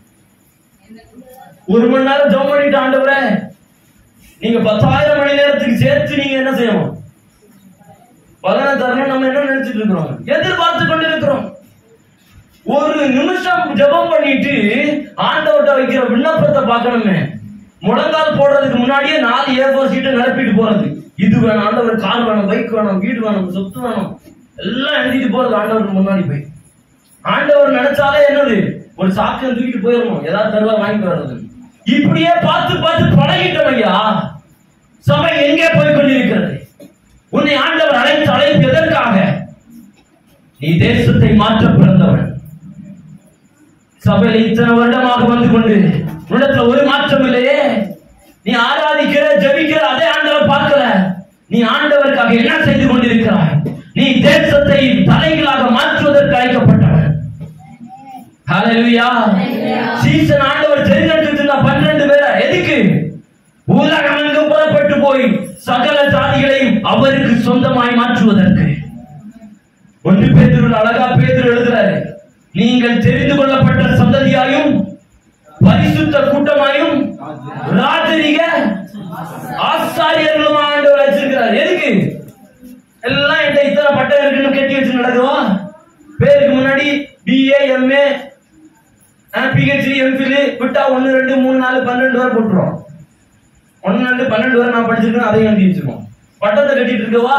A: ஒரு மணி நேரம் ஜெபம் பண்ணிட்டு ஆண்டவரே நீங்க பத்தாயிரம் மணி நேரத்துக்கு சேர்த்து நீங்க என்ன செய்யணும் பலனை தரணும் நம்ம என்ன நினைச்சிட்டு இருக்கிறோம் எதிர்பார்த்து கொண்டு இருக்கிறோம் ஒரு நிமிஷம் ஜெபம் பண்ணிட்டு ஆண்டவர்கிட்ட வைக்கிற விண்ணப்பத்தை பார்க்கணுமே முழங்கால் போடுறதுக்கு முன்னாடியே நாலு ஏ ஃபோர் சீட்டை நிரப்பிட்டு போறது இது வேணும் ஆண்டவர் கார் வேணும் பைக் வேணும் வீடு வேணும் சொத்து வேணும் எல்லாம் எழுதிட்டு போறது ஆண்டவருக்கு முன்னாடி போய் ஆண்டவர் நினைச்சாலே என்னது ஒரு சாக்கு தூக்கிட்டு போயிடணும் ஏதாவது தருவார் வாங்கி வர்றது இப்படியே பார்த்து பார்த்து பழகிட்டோம் ஐயா சபை எங்கே போய் கொண்டிருக்கிறது உன்னை ஆண்டவர் அழைத்து அழைப்பு எதற்காக நீ தேசத்தை மாற்ற பிறந்தவன் சபையில இத்தனை வருடமாக வந்து கொண்டு உன்னிடத்துல ஒரு மாற்றம் இல்லையே நீ ஆராதிக்கிற ஜெபிக்கிற அதே ஆண்டவர் பார்க்கல நீ ஆண்டவருக்காக என்ன செய்து கொண்டிருக்கிறாய் நீ தேசத்தை தலைகளாக மாற்றுவதற்கு அழைக்கப்பட்டவன் ஹalleluya சீசன் ஆண்டவர் தெரிந்தெடுத்துள்ள 12 பேரை எதுக்கு உலகமெங்கும் புறப்பட்டு போய் சகல ஜாதிகளையும் அவருக்கு சொந்தமாய் மாற்றுவதற்கு ஒன்று பேதுரு அழகா பேதுரு எழுதுறாரு நீங்கள் தெரிந்து கொள்ளப்பட்ட சந்ததியாயும் பரிசுத்த கூட்டமாயும் ராஜரிக ஆசாரியர்களும் ஆண்டவர் வச்சிருக்கிறார் எதுக்கு எல்லாம் என்கிட்ட இத்தனை பட்டம் இருக்குன்னு கட்டி வச்சு நடக்குவா பேருக்கு முன்னாடி பிஏ எம்ஏ பிஹெச்டி எம்ஃபில் விட்டா ஒன்னு ரெண்டு மூணு நாலு பன்னெண்டு வரை போட்டுரும் ஒன்னு ரெண்டு பன்னெண்டு வரை நான் படிச்சிருக்கேன் அதையும் எழுதி வச்சிருக்கோம் பட்டத்தை கட்டிட்டு இருக்கவா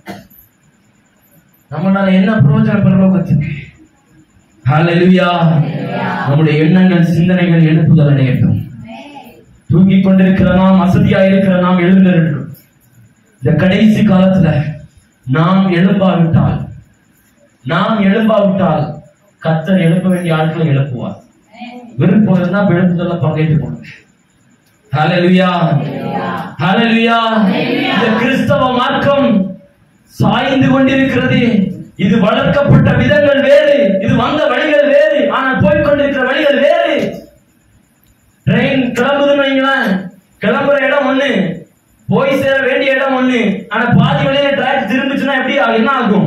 A: நம்மளால என்ன பிரயோஜனம் பரலோகத்துக்கு ஹalleluya நம்முடைய எண்ணங்கள் சிந்தனைகள் எழுப்புதல் அடையட்டும் தூங்கிக் கொண்டிருக்கிற நாம் வசதியா இருக்கிற நாம் எழுந்திருக்கிறோம் இந்த கடைசி காலத்துல நாம் எழும்பாவிட்டால் நாம் எழும்பாவிட்டால் கத்தர் எழுப்ப வேண்டிய ஆட்களை எழுப்புவார் விருப்பம் இருந்தா இப்ப எழுப்புதல்ல பங்கேற்றுக் கொள்ளுங்க ஹalleluya ஹalleluya இந்த கிறிஸ்தவ மார்க்கம் சாய்ந்து கொண்டிருக்கிறது இது வளர்க்கப்பட்ட விதங்கள் வேறு இது வந்த வழிகள் வேறு ஆனால் போய் கொண்டிருக்கிற வழிகள் வேறு ட்ரெயின் கிளம்புதுன்னு வைங்களேன் கிளம்புற இடம் ஒண்ணு போய் சேர வேண்டிய இடம் ஒண்ணு ஆனா பாதி வழியில ட்ராக் திரும்பிச்சுன்னா எப்படி ஆகும்? என்ன ஆகும்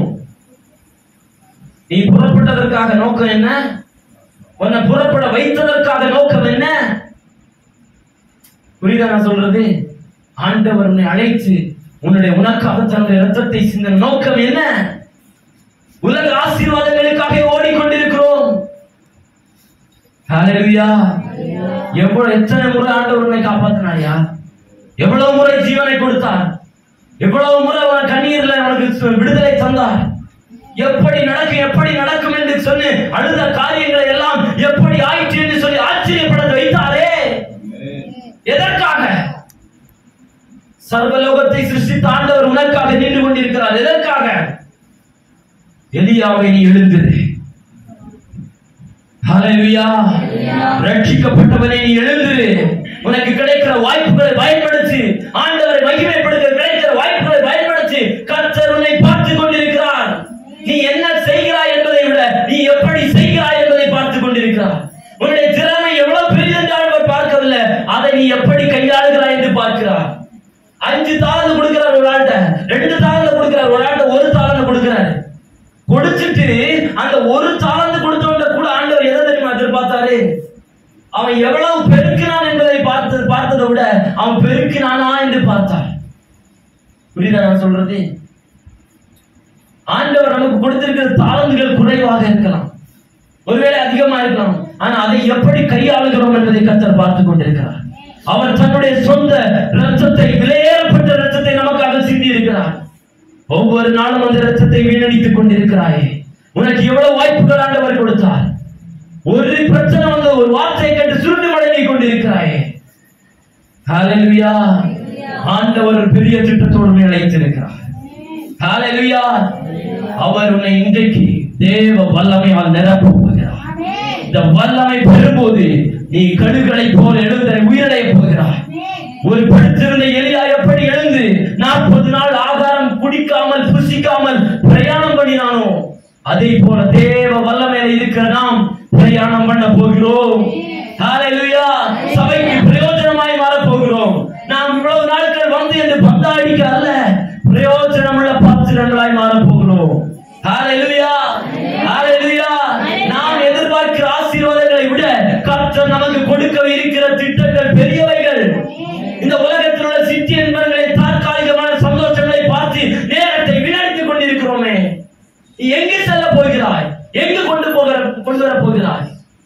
A: நீ புறப்பட்டதற்காக நோக்கம் என்ன உன்னை புறப்பட வைத்ததற்காக நோக்கம் என்ன புரியுதா நான் சொல்றது ஆண்டவர் உன்னை அழைத்து உன்னுடைய உனக்காக தன்னுடைய ரத்தத்தை சிந்த நோக்கம் என்ன உலக ஆசீர்வாதங்களுக்காக ஓடிக்கொண்டிருக்கிறோம் ஹalleluya எவ்வளவு எத்தனை முறை ஆண்டவர் உன்னை காப்பாத்தினாயா எவ்வளவு முறை ஜீவனை கொடுத்தார் எவ்வளவு முறை அவன் கண்ணீர்ல அவனுக்கு விடுதலை தந்தார் எப்படி நடக்கும் எப்படி நடக்கும் என்று சொல்லி அழுத காரியங்களை எல்லாம் எப்படி ஆயிற்று என்று சொல்லி ஆச்சரியப்பட வைத்தாரே எதற்காக சர்வலோகத்தை சிருஷ்டித்த ஆண்டவர் உனக்காக நின்று கொண்டிருக்கிறார் எதற்காக எலியாவை நீ எழுந்திரு ஹalleluya ரட்சிக்கப்பட்டவனே நீ எழுந்திரு உனக்கு கிடைக்கிற வாய்ப்புகளை பயன்படுத்தி ஆண்டவரை மகிமைப்படுத்த கிடைக்கிற வாய்ப்புகளை பயன்படுத்தி கர்த்தர் உன்னை பார்த்து கொண்டிருக்கிறார் நீ என்ன செய்கிறாய் என்பதை விட நீ எப்படி செய்கிறாய் என்பதை பார்த்து கொண்டிருக்கிறார் உன்னுடைய திறமை எவ்வளவு பெரியது என்று ஆண்டவர் பார்க்கவில்லை அதை நீ எப்படி கையாளுகிறாய் என்று பார்க்கிறார் அஞ்சு தாளந்து கொடுக்கிறார் ஒரு ஆள்கிட்ட ரெண்டு தாளந்து கொடுக்கிறார் ஒரு ஆள்கிட்ட ஒரு தாளந்து கொடுக்கிறார் கொடுத்துட்டு அந்த ஒரு தாளந்து கொடுத்தவங்க கூட ஆண்டவர் எதை தெரியுமா எதிர்பார்த்தாரு அவன் எவ்வளவு பெருக்கினான் என்பதை பார்த்து பார்த்ததை விட அவன் பெருக்கினானா என்று பார்த்தார் புரியுதா நான் சொல்றது ஆண்டவர் நமக்கு கொடுத்திருக்கிற தாளந்துகள் குறைவாக இருக்கலாம் ஒருவேளை அதிகமா இருக்கலாம் ஆனா அதை எப்படி கையாளுகிறோம் என்பதை கத்தர் பார்த்து கொண்டிருக்கிறார் அவர் தன்னுடைய சொந்த ரத்தத்தை விலையேறப்பட்ட ரத்தத்தை நமக்காக சிந்தி இருக்கிறார் ஒவ்வொரு நாளும் அந்த ரத்தத்தை வீணடித்துக் கொண்டிருக்கிறாயே உனக்கு எவ்வளவு வாய்ப்புகள் ஆண்டவர் கொடுத்தார் ஒரு பிரச்சனை வந்து ஒரு வார்த்தையை கேட்டு சுருண்டு மடங்கி கொண்டிருக்கிறாயே ஹalleluya ஆண்டவர் ஒரு பெரிய திட்டத்தோடு உன்னை அழைத்திருக்கிறார் ஹalleluya அவர் உன்னை இன்றைக்கு தேவ வல்லமையால் நிரப்ப போகிறார் இந்த வல்லமை பெறும்போது நீ கடுகளை போல எழுந்த உயிரடைய போகிறாய் ஒரு படுத்திருந்த எலியா எப்படி எழுந்து நாற்பது நாள் ஆகாரம் குடிக்காமல் புசிக்காமல் பிரயாணம் பண்ணினானோ அதே போல தேவ வல்லமையில இருக்கிற நாம் பிரயாணம் பண்ண போகிறோம் ஹalleluya சபைக்கு பிரயோஜனமாய் மாற போகிறோம் நாம் இவ்வளவு நாட்கள் வந்து என்று பந்தாடிக்க அல்ல பிரயோஜனமுள்ள பாத்திரங்களாய் மாற போகிறோம் ஹalleluya ஹalleluya நாம் எதிர்பார்க்கிற ஆசீர்வாதங்களை விட கர்த்தர் நமக்கு கொடுக்க இருக்கிற திட்டங்கள் பெரியவைகள் இந்த உலகத்தில் உள்ள சித்தி என்பவர்களை தற்காலிகமான சந்தோஷங்களை பார்த்து நேரத்தை வீணடித்துக் கொண்டிருக்கிறோமே நீ எங்கு செல்ல போகிறாய் எங்கு கொண்டு போகிற கொண்டு வர போகிறாய்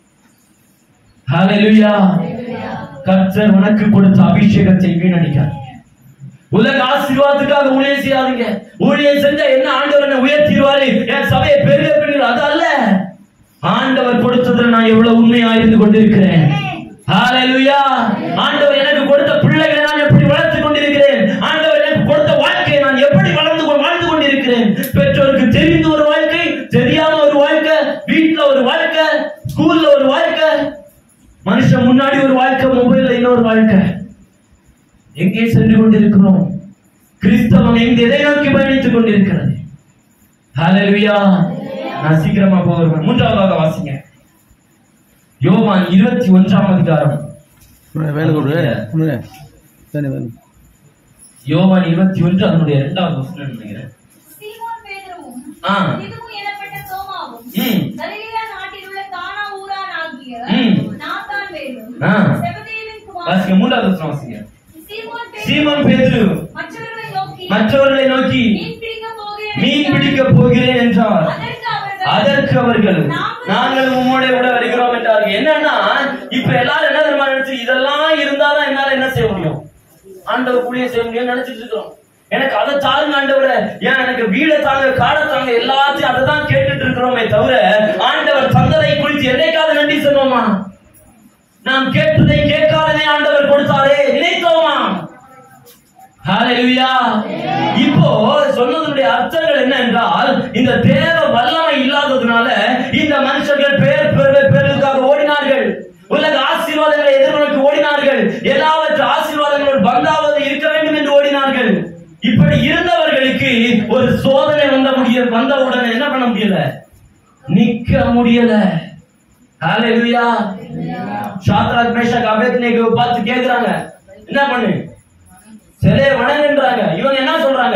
A: ஹalleluya கர்த்தர் உனக்கு கொடுத்த அபிஷேகத்தை வீணடிக்காதீங்க உலக ஆசீர்வாதத்துக்காக ஊழியம் செய்யாதீங்க ஊழியம் செஞ்சா என்ன ஆண்டவர் என்ன உயர்த்திடுவாரு என் சபையை பெருக பெறுகிற அது அல்ல ஆண்டவர் கொடுத்ததுல நான் எவ்வளவு உண்மையா இருந்து கொண்டிருக்கிறேன் ஹalleluya ஆண்டவர் எனக்கு கொடுத்த பிள்ளைகளை நான் எப்படி வளர்த்து கொண்டிருக்கிறேன் ஆண்டவர் எனக்கு கொடுத்த வாழ்க்கையை நான் எப்படி வளர்ந்து கொ- வாழ்ந்து கொண்டிருக்கிறேன் பெற்றோருக்கு தெரிந்து ஒரு வாழ்க்கை தெரியாம ஒரு வாழ்க்கை வீட்டுல ஒரு வாழ்க்கை ஸ்கூல்ல ஒரு வாழ்க்கை மனுஷன் முன்னாடி ஒரு வாழ்க்கை மொபைல்ல இன்னொரு வாழ்க்கை எங்கே சென்று கொண்டிருக்கிறோம் கிறிஸ்தவம் எங்கு எதை நோக்கி பயணித்துக் கொண்டிருக்கிறது ஹalleluya நான் சீக்கிரமா போகிறேன் மூன்றாவதாக வாசிங்க யோவான் இருபத்தி ஒன்றாம் அதிகாரம்
D: வேலை கொடு வேலை வேலை
A: யோவான் இருபத்தி ஒன்று அதனுடைய இரண்டாவது வசனம் நினைக்கிறேன்
B: சீமோன் பேதுருவும்
A: ஆ.
B: திதுமு எனப்பட்ட தோமாவும்
A: ம்.
B: கலிலேயா நாட்டிலுள்ள கானா ஊரான் ஆகிய
A: ம்.
B: நாத்தான்வேலும்
A: ஆ.
B: செபதேயுவின் குமாரன்
A: வாசிங்க மூன்றாவது வசனம் வாசிங்க
B: சீமோன் பேதுரு
A: சீமோன் பேதுரு
B: மற்றவர்களை நோக்கி
A: மற்றவர்களை நோக்கி
B: மீன் பிடிக்க போகிறேன்
A: மீன் பிடிக்க போகிறேன் என்றார்
B: அதற்கு அவர்கள்
A: அதற்கு அவர்கள் நாங்கள் உம்மோட கூட வருகிறோம் என்றார்கள் என்னன்னா இப்ப எல்லாரும் என்ன தெரியுமா நினைச்சு இதெல்லாம் இருந்தாதான் என்னால என்ன செய்ய முடியும் ஆண்டவர் கூலிய செய்ய முடியும் நினைச்சிட்டு இருக்கிறோம் எனக்கு அதை தாருங்க ஆண்டவரை ஏன் எனக்கு வீடை தாங்க காடை தாங்க எல்லாத்தையும் அதை தான் கேட்டுட்டு இருக்கிறோமே தவிர ஆண்டவர் தந்ததை குறித்து என்னைக்காவது நன்றி சொன்னோமா நாம் கேட்டதை கேட்காததை ஆண்டவர் கொடுத்தாரே நினைத்தோமா ஹalleluya இப்போ சொன்னதனுடைய அர்த்தங்கள் என்ன என்றால் இந்த தேவ வல்லமை இல்லாததுனால இந்த மனுஷர்கள் பேர் பெரு பேருக்காக ஓடினார்கள் உலக ஆசீர்வாதங்களை எதிர்நோக்கி ஓடினார்கள் எல்லாவற்ற ஆசீர்வாதங்கள் பந்தாவது இருக்க வேண்டும் என்று ஓடினார்கள் இப்படி இருந்தவர்களுக்கு ஒரு சோதனை வந்த முடிய வந்தவுடனே என்ன பண்ண முடியல நிக்க முடியல ஹalleluya ஷாத்ராக் மேஷாக் அபேத்நேகோ பார்த்து கேக்குறாங்க என்ன பண்ணு சிலையை வணங்குன்றாங்க இவங்க என்ன சொல்றாங்க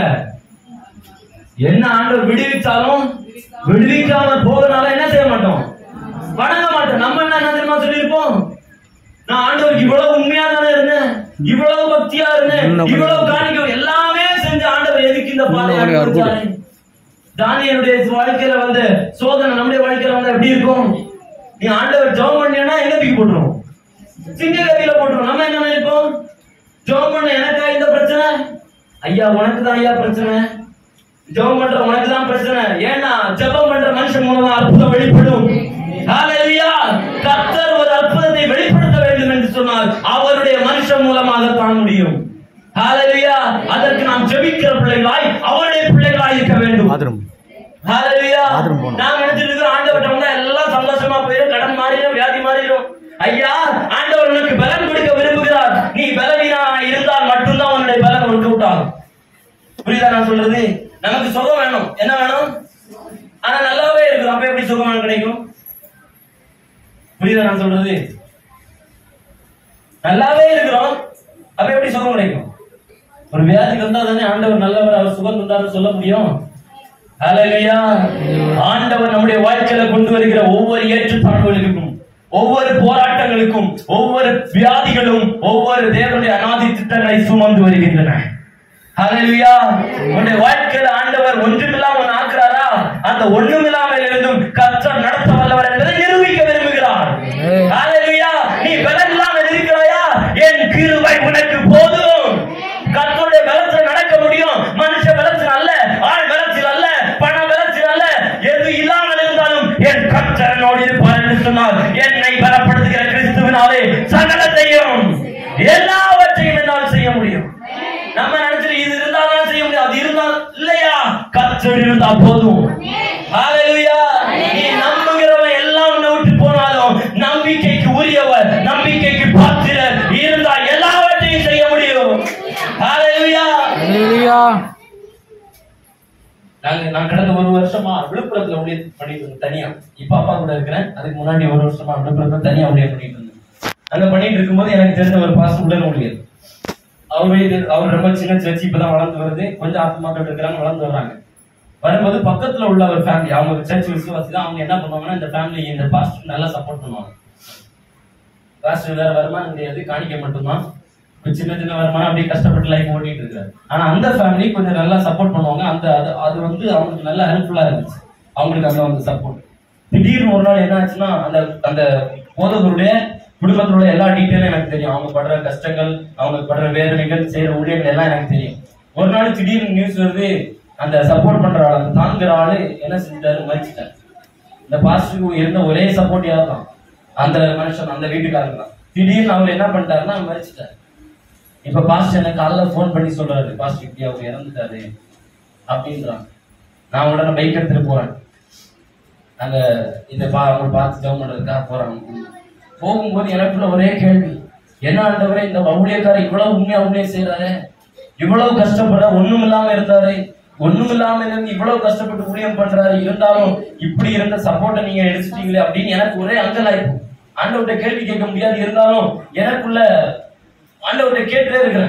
A: என்ன ஆண்டவர் விடுவித்தாலும் விடுவிக்காம போகனால என்ன செய்ய மாட்டோம் வணங்க மாட்டோம் நம்ம என்ன என்ன தெரியுமா சொல்லியிருப்போம் நான் ஆண்டவருக்கு இவ்வளவு உண்மையா தானே இருந்தேன் இவ்வளவு பக்தியா இருந்தேன்
D: இன்னும்
A: இவ்வளவு காணிக்க எல்லாமே செஞ்சு ஆண்டவர் எதுக்கு இந்த பாதையை
D: இன்னும் ஒரு
A: அனுமதிச்சாரு? தானியனுடைய வாழ்க்கையில வந்த சோதனை நம்முடைய வாழ்க்கையில வந்தா எப்படி இருக்கும் நீ ஆண்டவர் ஜெபம் பண்ணினா எங்க தூக்கி போட்டுரும் சிங்க கதியில போட்டுரும் நம்ம என்ன நினைப்போம் ஜெபம் பண்ண எனக்கா இந்த பிரச்சனை ஐயா உனக்கு தான் ஐயா பிரச்சனை ஜெபம் பண்ற உனக்கு தான் பிரச்சனை ஏன்னா ஜெபம் பண்ற மனுஷன் மூலமா அற்புதம் வெளிப்படும் ஹalleluya கர்த்தர் ஒரு அற்புதத்தை வெளிப்படுத்த வேண்டும் என்று சொன்னால் அவருடைய மனுஷன் மூலமாக தான் முடியும் ஹalleluya அதற்கு நாம் ஜெபிக்கிற பிள்ளைகளாய் அவருடைய பிள்ளைகளாய் இருக்க வேண்டும்
D: பாத்ரூம்
A: ஹalleluya
D: Bathroom போகணும்.
A: நான் நினைச்சிட்டு இருக்கிறோம் ஆண்டவர்ட்ட வந்தா எல்லாம் சந்தோஷமா போயிடும் கடன் மாறிடும் வியாதி மாறிடும் ஐயா ஆண்டவர் உனக்கு பலன் கொடுக்க விரும்புகிறார் நீ பலவீனா இருந்தால் மட்டும்தான் உன்னுடைய பலன் ஒர்க் அவுட் ஆகும் புரியுதா நான் சொல்றது நமக்கு சுகம் வேணும் என்ன வேணும் ஆனா நல்லாவே இருக்கிறோம் அப்ப எப்படி சுகம் கிடைக்கும் புரியுதா நான் சொல்றது நல்லாவே இருக்கிறோம் அப்ப எப்படி சுகம் கிடைக்கும் ஒரு வியாதிக்கு வந்தா தானே ஆண்டவர் நல்லவர் அவர் சுகம் தந்தாரு சொல்ல முடியும் ஹalleluya ஆண்டவர் நம்முடைய வாழ்க்கையில கொண்டு வருகிற ஒவ்வொரு ஏற்றத்தாழ்வுகளுக்கும் ஒவ்வொரு போராட்டங்களுக்கும் ஒவ்வொரு வியாதிகளும் ஒவ்வொரு தேவனுடைய அநாதி திட்டங்களை சுமந்து வருகின்றன ஹalleluya உன்னுடைய வாழ்க்கையில ஆண்டவர் ஒன்றுமில்லாம உன்னை ஆக்குறாரா அந்த ஒண்ணுமில்லாமல் இருந்தும் கர்த்தர் நடத்த வல்லவர் என்பதை நிரூபிக்க விரும்புகிறார் ஹalleluya நீ பலன் இல்லாமல் இருக்கிறாயா என் கிருபை உனக்கு போதும் கர்த்தருடைய பலத்தில் நடக்க முடியும் மனுஷ பலத்தில் அல்ல ஆள் பலத்தில் அல்ல பண பலத்தில் அல்ல எது இல்லாமல் இருந்தாலும் என் கர்த்தர் என்னோடு இருப்பார் என்று சொன்னார் என்னை பலப்படுத்துகிற கிறிஸ்துவினாலே சகலத்தையும் எல்லாவற்றையும் என்னால் செய்ய முடியும் நம்ம நினைச்சிட்டு இது இருந்தாதான் செய்ய முடியும் அது இருந்தா இல்லையா கர்த்தர் இருந்தா போதும் ஹalleluya நீ நம்புகிறவன் எல்லாம் உன்னை விட்டு போனாலும் நம்பிக்கைக்கு உரியவர் நம்பிக்கைக்கு பாத்திரர் இருந்தா எல்லாவற்றையும் செய்ய முடியும் ஹalleluya
D: ஹalleluya
A: நாங்க நான் கடந்த ஒரு வருஷமா விழுப்புரத்துல ஊழியர் பண்ணிட்டு இருந்தேன் தனியா இப்ப அப்பா கூட இருக்கிறேன் அதுக்கு முன்னாடி ஒரு வருஷமா விழுப்புரத்துல தனியா ஊழியர் பண்ணிட்டு இருந்தேன் அங்க பண்ணிட்டு இருக்கும்போது எனக்கு தெரிஞ்ச ஒரு பாஸ்டர் உடன் ஊழியர் அவரு இது அவர் ரொம்ப சின்ன சர்ச் இப்பதான் வளர்ந்து வருது கொஞ்சம் ஆத்மாக்கள் இருக்கிறாங்க வளர்ந்து வர்றாங்க வரும்போது பக்கத்துல உள்ள ஒரு ஃபேமிலி அவங்க சர்ச் விசுவாசி தான் அவங்க என்ன பண்ணுவாங்கன்னா இந்த ஃபேமிலி இந்த பாஸ்டர் நல்லா சப்போர்ட் பண்ணுவாங்க பாஸ்டர் வேற வருமானம் கிடையாது காணிக்க மட்டும்தான் இப்ப சின்ன சின்ன வருமானம் அப்படியே கஷ்டப்பட்டு லைஃப் ஓட்டிட்டு இருக்காரு ஆனா அந்த ஃபேமிலி கொஞ்சம் நல்லா சப்போர்ட் பண்ணுவாங்க அந்த அது அது வந்து அவங்களுக்கு நல்லா ஹெல்ப்ஃபுல்லா இருந்துச்சு அவங்களுக்கு அந்த வந்து சப்போர்ட் திடீர்னு ஒரு நாள் என்ன ஆச்சுன்னா அந்த அந்த போதவருடைய குடும்பத்தோட எல்லா டீட்டெயிலும் எனக்கு தெரியும் அவங்க படுற கஷ்டங்கள் அவங்க படுற வேதனைகள் செய்யற ஊழியர்கள் எல்லாம் எனக்கு தெரியும் ஒரு நாள் திடீர்னு நியூஸ் வருது அந்த சப்போர்ட் பண்ற ஆள் அந்த தாங்குற ஆளு என்ன செஞ்சிட்டாரு மறிச்சிட்டாரு இந்த பாஸ்டருக்கு இருந்த ஒரே சப்போர்ட் யார் தான் அந்த மனுஷன் அந்த வீட்டுக்காரங்க தான் திடீர்னு அவர் என்ன பண்ணிட்டாருன்னா மறிச்சிட்டாரு இப்ப பாஸ்டர் எனக்கு காலைல ஃபோன் பண்ணி சொல்றாரு பாஸ்டர் இப்படி அவர் இறந்துட்டாரு அப்படின்றாங்க நான் உடனே பைக் எடுத்துட்டு போறேன் அங்க இந்த பா அவங்க பார்த்து ஜெபம் பண்றதுக்காக போறாங்க போகும்போது எனக்குள்ள ஒரே கேள்வி என்ன ஆண்டவரே இந்த ஊழியக்காரர் இவ்வளவு உண்மையா உண்மையை செய்யறாரு இவ்வளவு கஷ்டப்படுற ஒண்ணும் இல்லாம இருந்தாரு ஒண்ணும் இல்லாம இருந்து இவ்வளவு கஷ்டப்பட்டு ஊழியம் பண்றாரு இருந்தாலும் இப்படி இருந்த சப்போர்ட்டை நீங்க எடுத்துட்டீங்களே அப்படின்னு எனக்கு ஒரே அங்கலாய்ப்பு ஆண்டவர்கிட்ட கேள்வி கேட்க முடியாது இருந்தாலும் எனக்குள்ள ஆண்டவர்கிட்ட கேட்டுட்டே இருக்கிறேன்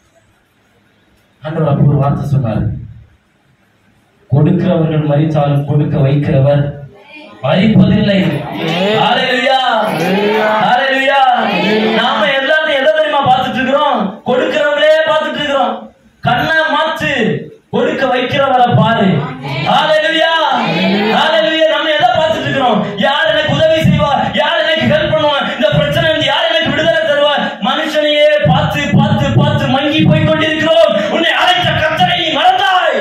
A: ஆண்டவர் அப்படி ஒரு வார்த்தை சொன்னாரு கொடுக்கிறவர்கள் மறித்தாலும் கொடுக்க வைக்கிறவர் மறிப்பதில்லை ஹalleluya ஹalleluya நாம எல்லாத்தையும் எதை தெரியுமா பார்த்துட்டு இருக்கிறோம் கொடுக்கிறவங்களே பார்த்துட்டு இருக்கிறோம் கண்ணை மாத்து கொடுக்க வைக்கிறவரை பாரு ஹalleluya ஹalleluya நம்ம எதை பார்த்துட்டு இருக்கிறோம் யார் எனக்கு உதவி செய்வா யார் எனக்கு ஹெல்ப் பண்ணுவா இந்த பிரச்சனை இருந்து யார் எனக்கு விடுதலை தருவா மனுஷனையே பார்த்து பார்த்து பார்த்து மங்கி போய் கொண்டிருக்கிறோம் உன்னை அழைத்த கர்த்தரை நீ மறந்தாய்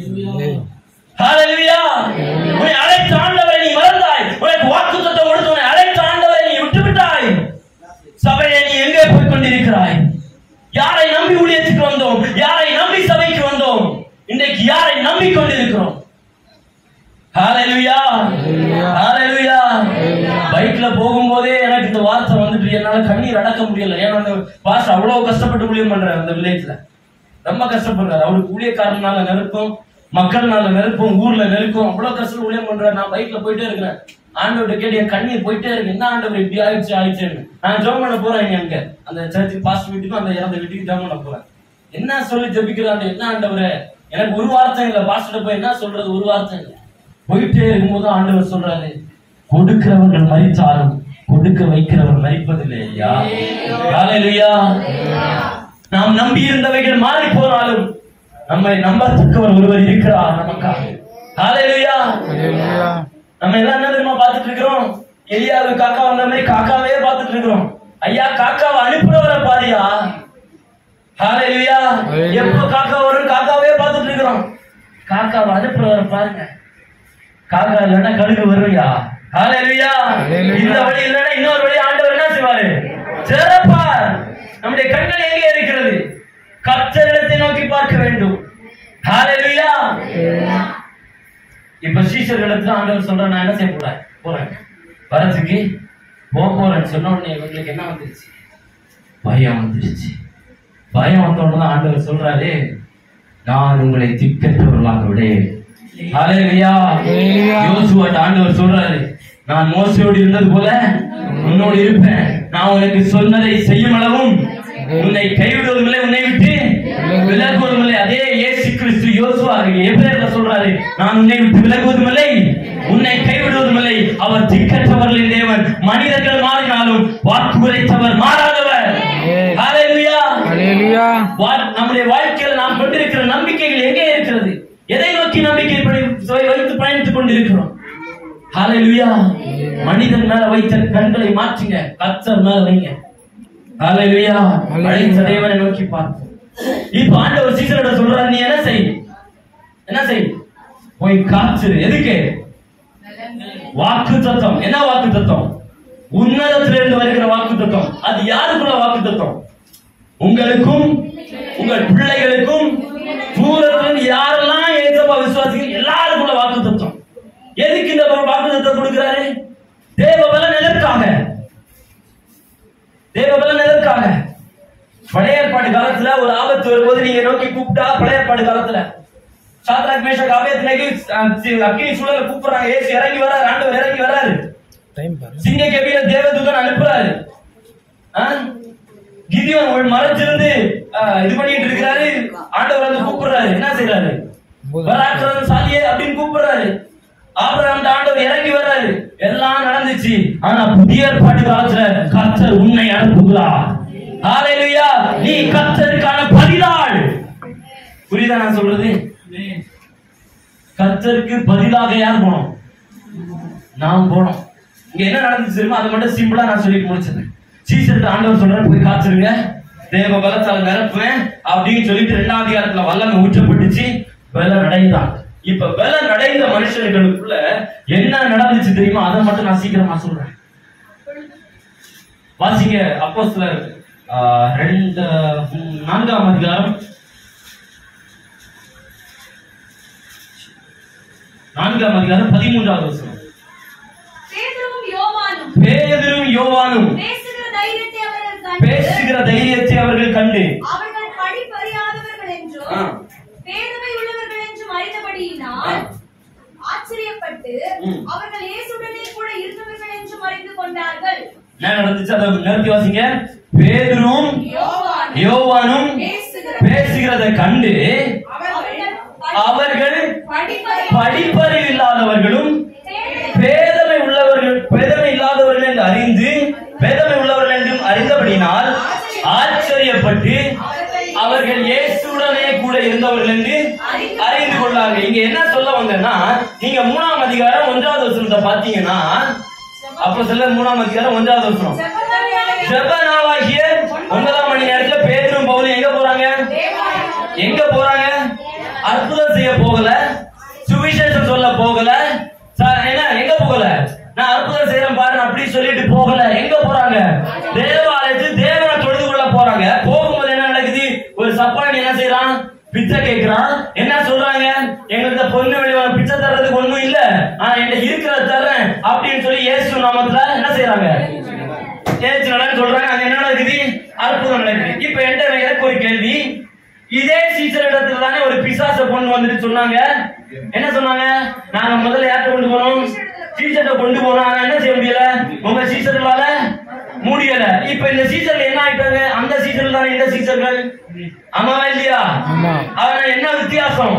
A: ஹalleluya உன்னை அழைத்த ஆண்டவரை நீ மறந்தாய் உனக்கு வாக்குத்தத்தம் கொடுத்து உன்னை அழைத்த ஆண்டவரை நீ விட்டு விட்டாய் சபையை நீ எங்கே போய் கொண்டிருக்கிறாய் யாரை நம்பி ஊழியத்துக்கு வந்தோம் யாரை நம்பி சபைக்கு வந்தோம் இன்றைக்கு யாரை நம்பி கொண்டிருக்கிறோம் ஹalleluya ஹalleluya பைக்ல போகும்போதே எனக்கு இந்த வார்த்தை வந்துட்டு என்னால கண்ணீர் அடக்க முடியல ஏன்னா அந்த பாஸ் அவ்வளவு கஷ்டப்பட்டு ஊழியம் பண்றாரு அந்த வில்லேஜ்ல ரொம்ப கஷ்டப்படுறாரு அவருக்கு ஊழியக்காரனால நெருக்கம் மக்கள்னால நெருக்கம் ஊர்ல நெருக்கம் அவ்வளவு கஷ்டம் ஊழியம் பண்றாரு நான் பைக்ல போயிட்டே இருக்கிறேன் ஆண்டவர்கிட்ட கேட்டு என் கண்ணீர் போயிட்டே இருக்கு என்ன ஆண்டவர் இப்படி ஆயிடுச்சு ஆயிடுச்சுன்னு நான் ஜெபம் பண்ண போறேன் இனி அங்க அந்த சர்ச்சுக்கு பாஸ்ட் வீட்டுக்கும் அந்த இறந்த வீட்டுக்கு ஜெபம் பண்ண போறேன் என்ன சொல்லி ஜெபிக்கிறாரு என்ன ஆண்டவரே எனக்கு ஒரு வார்த்தை இல்ல பாஸ்டர் போய் என்ன சொல்றது ஒரு வார்த்தை இல்ல போயிட்டே இருக்கும்போது ஆண்டவர் சொல்றாரு கொடுக்கிறவர்கள் மறித்தாலும் கொடுக்க வைக்கிறவர் மறிப்பதில்லை ஐயா ஹalleluya நாம் நம்பி இருந்தவைகள் மாறி போனாலும் நம்மை நம்பத்தக்கவர் ஒருவர் இருக்கிறார் நமக்காக ஹalleluya
D: ஹalleluya
A: நம்ம எல்லாம் என்ன தெரியுமா பார்த்துட்டு இருக்கிறோம் எலியாவு காக்கா வந்த மாதிரி காக்காவே பார்த்துட்டு இருக்கிறோம் ஐயா காக்காவை அனுப்புறவரை பாரியா ஹalleluya
D: Hallelujah.
A: எப்போ காக்கா வரும் காக்காவே பார்த்துட்டு இருக்கிறோம் காக்காவை அனுப்புறவரை பாருங்க காக்கா இல்லைன்னா கழுகு வருவியா ஹalleluya
D: Hallelujah.
A: இந்த வழி இல்லைன்னா இன்னொரு வழி ஆண்டவர் என்ன செய்வாரு சிறப்பார் நம்முடைய கண்கள் எங்கே இருக்கிறது கர்த்தரிடத்தை நோக்கி பார்க்க வேண்டும் ஹalleluya இப்ப சீஷர்களிடத்துல ஆண்டவர் சொல்ற நான் என்ன செய்ய போறேன் போறேன் வரதுக்கு போக போறேன்னு சொன்ன உடனே இவங்களுக்கு என்ன வந்துருச்சு பயம் வந்துருச்சு பயம் வந்த உடனே தான் ஆண்டவர் சொல்றாரு நான் உங்களை திக்கற்றவர்களாக விடேன் ஹalleluya
D: Hallelujah.
A: யோசுவாட்ட ஆண்டவர் சொல்றாரு நான் மோசையோடு இருந்தது போல உன்னோடு இருப்பேன் நான் உனக்கு சொன்னதை செய்யும் அளவும் உன்னை கைவிடுவதும் இல்லை உன்னை விட்டு விலகுவதும் இல்லை அதே இயேசு கிறிஸ்து யோசுவா எபிரேயர்ல சொல்றாரு நான் உன்னை விட்டு விலகுவதும் இல்லை உன்னை கைவிடுவதும் இல்லை அவர் திக்கற்றவர்களின் தேவன் மனிதர்கள் மாறினாலும் வாக்கு உரைத்தவர் மாறாதவர் ஹalleluya
D: ஹalleluya
A: வா- நம்முடைய வாழ்க்கையில் நாம் கொண்டிருக்கிற நம்பிக்கைகள் எங்கே இருக்கிறது எதை நோக்கி நம்பிக்கை படி- வைத்து பயணித்துக் கொண்டிருக்கிறோம் ஹalleluya மனிதன் மேல வைத்த கண்களை மாற்றுங்க கர்த்தர் மேல வைங்க ஹalleluya அழைத்த தேவனை நோக்கி பார்ப்போம் இப்ப ஆண்டவர் சீசரோட சொல்றாரு நீ என்ன செய் என்ன செய் போய் காத்துரு எதுக்கு வாக்கு தத்துவம் என்ன வாக்கு தத்துவம் உன்னதத்திலிருந்து வருகிற வாக்கு தத்துவம் அது யாருக்குள்ள வாக்கு தத்துவம் உங்களுக்கும் உங்கள் பிள்ளைகளுக்கும் தூரத்திலிருந்து யாரெல்லாம் ஏசப்பா விசுவாசிகள் எல்லாருக்குள்ள வாக்கு தத்துவம் எதுக்கு இந்த ஒரு வாக்கு தத்துவம் கொடுக்கிறாரு தேவ பலன் எதற்காக தேவ பலன் எதற்காக பழைய ஏற்பாடு காலத்துல ஒரு ஆபத்து வரும்போது நீங்க நோக்கி கூப்பிட்டா பழைய ஏற்பாடு காலத்துல சாத்ராக் மேஷக் ஆபேத்நேகு அக்கினி சூழல கூப்பிடுறாங்க ஏசு இறங்கி வராரு ஆண்டவர் இறங்கி வராரு
D: டைம் பாரு
A: சிங்க கபில தேவதூதன் அனுப்புறாரு ஆ? கிதியோன் ஒரு மறைச்சிருந்து ஆ, இது பண்ணிட்டு இருக்கிறாரு ஆண்டவர் வந்து கூப்பிடுறாரு என்ன செய்யறாரு பராக்கிரம சாலியே அப்படின்னு கூப்பிடுறாரு ஆபிரகாம் ஆண்டவர் இறங்கி வர்றாரு எல்லாம் நடந்துச்சு ஆனா புதிய ஏற்பாடு காலத்துல கர்த்தர் உன்னை அனுப்புகிறார் ஹalleluya நீ கர்த்தருக்கான பதிலாள் புரியுதா நான் சொல்றது கர்த்தருக்கு பதிலாக யார் போனோம் நாம் போனோம் இங்க என்ன நடந்துச்சு தெரியுமா அதை மட்டும் சிம்பிளா நான் சொல்லி முடிச்சிருந்தேன் சீசருக்கு ஆண்டவர் சொல்றாரு போய் காத்துருங்க தேவ பலத்தால் நிரப்புவேன் அப்படின்னு சொல்லிட்டு ரெண்டாம் அதிகாரத்துல வல்லமை ஊற்றப்பட்டுச்சு வெள்ள நடைந்தான் இப்ப வெள்ள நடைந்த மனுஷர்களுக்குள்ள என்ன நடந்துச்சு தெரியுமா அதை மட்டும் நான் சீக்கிரமா சொல்றேன் வாசிங்க அப்போ சில ரெண்டு ம், நான்காம் அதிகாரம் நான்காம் அதிகாரம் பதிமூன்றாவது வசனம்
B: பேதுருவும் யோவானும்
A: பேதரும் யோவானும்
B: பேசுகிற தைரியத்தை அவர்கள் கண்டு
A: பேசுகிற தைரியத்தை அவர்கள் கண்டு
B: அவர்கள் படிப்பறியாதவர்கள் என்றும்
A: ஆ.
B: பேதமை உள்ளவர்கள் என்றும் அறிந்தபடியினால்
A: ஆ.
B: ஆச்சரியப்பட்டு
A: ம்.
B: அவர்கள் இயேசுடனே கூட இருந்தவர்கள் என்றும் அறிந்து கொண்டார்கள்
A: என்ன நடந்துச்சு அதை நிறுத்தி வாசிங்க பேதரும்
B: யோவான்
A: யோவானும்
B: பேசுகிற
A: பேசுகிறதை கண்டு
B: அவர்கள்
A: அவர்கள்
B: படிப்பறி
A: படிப்பறிவு இல்லாதவர்களும் பேதமை உள்ளவர்கள் பேதமை இல்லாதவர்கள் என்று அறிந்து பேதமை உள்ளவர்கள் என்றும் அறிந்தபடினால் ஆச்சரியப்பட்டு அவர்கள் இயேசுடனே கூட இருந்தவர்கள் என்று அறிந்து கொள்ளார்கள் இங்க என்ன சொல்ல வந்தேன்னா நீங்க மூணாம் அதிகாரம் ஒன்றாவது வசனத்தை பாத்தீங்கன்னா அப்ப சொல்ல மூணாம் அதிகாரம் ஒன்றாவது வசனம் ஜெப நாளாகிய ஒன்பதாம் மணி நேரத்துல பேதரும் பவுலும் எங்க போறாங்க எங்க போறாங்க அற்புதம் செய்ய போகல சுவிசேஷம் சொல்ல போகல ச- என்ன எங்க போகல நான் அற்புதம் செய்யறேன் பாரு அப்படி சொல்லிட்டு போகல எங்க போறாங்க தேவாலயத்து தேவனை தொழுது கொள்ள போறாங்க போகும்போது என்ன நடக்குது ஒரு சப்பானி என்ன செய்யறான் பிச்சை கேட்கிறான் என்ன சொல்றாங்க எங்களுக்கு பொண்ணு வெளியே பிச்சை தர்றதுக்கு ஒண்ணும் இல்ல ஆனா என்கிட்ட இருக்கிறத தர்றேன் அப்படின்னு சொல்லி இயேசு நாமத்துல என்ன செய்யறாங்க ஏச்சு நடன்னு சொல்றாங்க அங்க என்ன நடக்குது அற்புதம் நடக்குது இப்ப என்கிட்ட எனக்கு ஒரு கேள்வி இதே சீசர் இடத்துல தானே ஒரு பிசாச பொண்ணு வந்துட்டு சொன்னாங்க என்ன சொன்னாங்க நாங்க முதல்ல யார்கிட்ட கொண்டு போனோம் சீசர்ட்ட கொண்டு போனோம் ஆனா என்ன செய்ய முடியல உங்க சீசர்களால முடியல இப்ப இந்த சீசர்ல என்ன ஆயிட்டாங்க அந்த சீசர்ல தானே இந்த சீசர்கள் ஆமாவா இல்லையா
D: ஆமா.
A: அவன என்ன வித்தியாசம்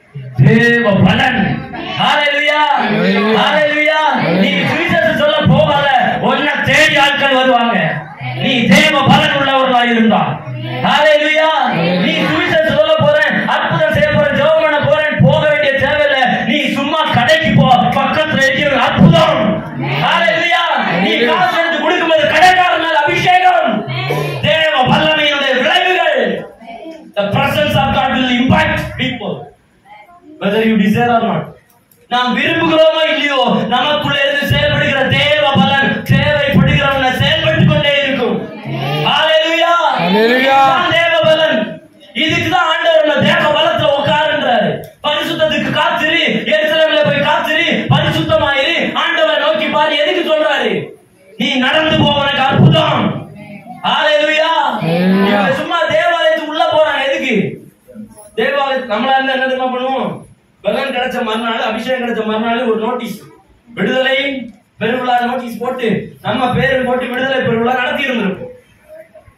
A: தேவ பலன் ஹalleluya ஹalleluya நீ சுவிசேஷம் சொல்ல போகாத உன்னை தேடி ஆட்கள் வருவாங்க நீ தேவ பலன் உள்ளவர்களா இருந்தா ஹalleluya நீ சுவிசேஷம் சொல்ல போறேன் அற்புதம் செய்ய போறேன் ஜெபம் பண்ண போறேன் போக வேண்டிய தேவையில்ல நீ சும்மா கடைக்கு போ பக்கத்துல இருக்கிற அற்புதம் ஹalleluya நீ காசு எடுத்து கொடுக்கும்போது கடைக்காரன் மேல அபிஷேகம் தேவ வல்லமையினுடைய விளைவுகள் the presence of God will impact people whether you desire or not நாம் விரும்புகிறோமோ இல்லையோ நமக்குள்ள இருந்து செயல்படுகிற தேவ பலன் தேவைப்படுகிறவன செயல்பட்டுக் கொண்டே இருக்கும் ஹalleluya
D: Hallelujah.
A: இதுதான் தேவ பலன் இதுக்கு தான் ஆண்டவர் நம்ம தேவ பலத்துல உட்காருன்றாரு பரிசுத்தத்துக்கு காத்திரு எருசலேம்ல போய் காத்திரு பரிசுத்தமாயிரு ஆண்டவரை நோக்கி பாரு எதுக்கு சொல்றாரு நீ நடந்து போவனக்கு அற்புதம் ஹalleluya
D: Hallelujah.
A: இவங்க சும்மா தேவாலயத்துக்கு உள்ள போறாங்க எதுக்கு தேவாலயத்து நம்மளா இருந்தா என்ன தெரியுமா பண்ணுவோம் பலன் கிடைச்ச மறுநாள் அபிஷேகம் கிடைச்ச மறுநாள் ஒரு நோட்டீஸ் விடுதலை பெருவிழா நோட்டீஸ் போட்டு நம்ம பேரு போட்டு விடுதலை பெருவிழா நடத்தி இருந்திருப்போம்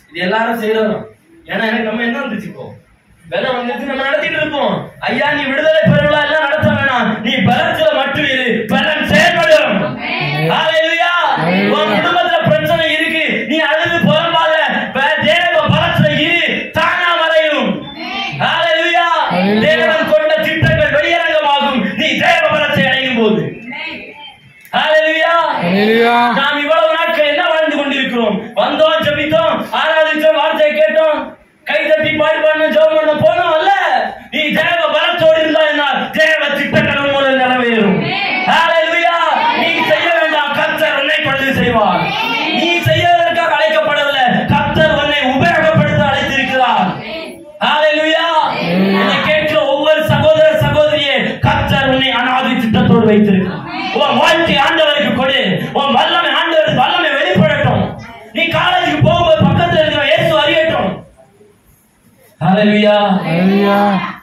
A: இது எல்லாரும் செய்யறோம் ஏன்னா எனக்கு நம்ம என்ன வந்துச்சு இப்போ வெள்ளம் வந்துச்சு நம்ம நடத்திட்டு இருப்போம் ஐயா நீ விடுதலை பெருவிழா எல்லாம் நடத்த வேணாம் நீ பலத்துல மட்டும் இரு பலன் செயல்படும் ஹalleluya உன் குடும்பத்துல பிரச்சனை இருக்கு நீ அழுது புலம்பாத ப- தேவ பலத்துல இரு தானா மறையும் ஹalleluya தேவன் கொண்ட திட்டங்கள் வெளியரங்கமாகும் நீ தேவ பலத்தை அடையும் போது ஹalleluya
D: ஹalleluya
A: நாம் இவ்வளவு நாட்கள் என்ன வாழ்ந்து கொண்டிருக்கிறோம் வந்தோம் ஜெபித்தோம் ஆராதிச்சோம் வார்த்தையை கேட்டோம் கை தட்டி பாடி பாடணும் ஜெபம் பண்ண போனோம் அல்ல நீ தேவ பலத்தோடு இருந்தா என்ன தேவ திட்டங்கள் மூலம் நிறைவேறும் ஹalleluya நீ செய்ய வேண்டாம் கர்த்தர் உன்னை கொண்டு செய்வார் நீ செய்வதற்காக அழைக்கப்படவில்லை கர்த்தர் உன்னை உபயோகப்படுத்த அழைத்திருக்கிறார் ஹalleluya என்னை கேட்கிற ஒவ்வொரு சகோதர சகோதரியே கர்த்தர் உன்னை அனாதி திட்டத்தோடு வைத்திருக்கிறார் உன் வாழ்க்கை ஆண்டவருக்கு கொடு உன் வல்லமை ஆண்டவருக்கு வல்லமை வெளிப்படட்டும் நீ காலேஜுக்கு போகும்போது பக்கத்துல இருக்கிற இயேசு அறியட்டும் ஹalleluya
D: ஹalleluya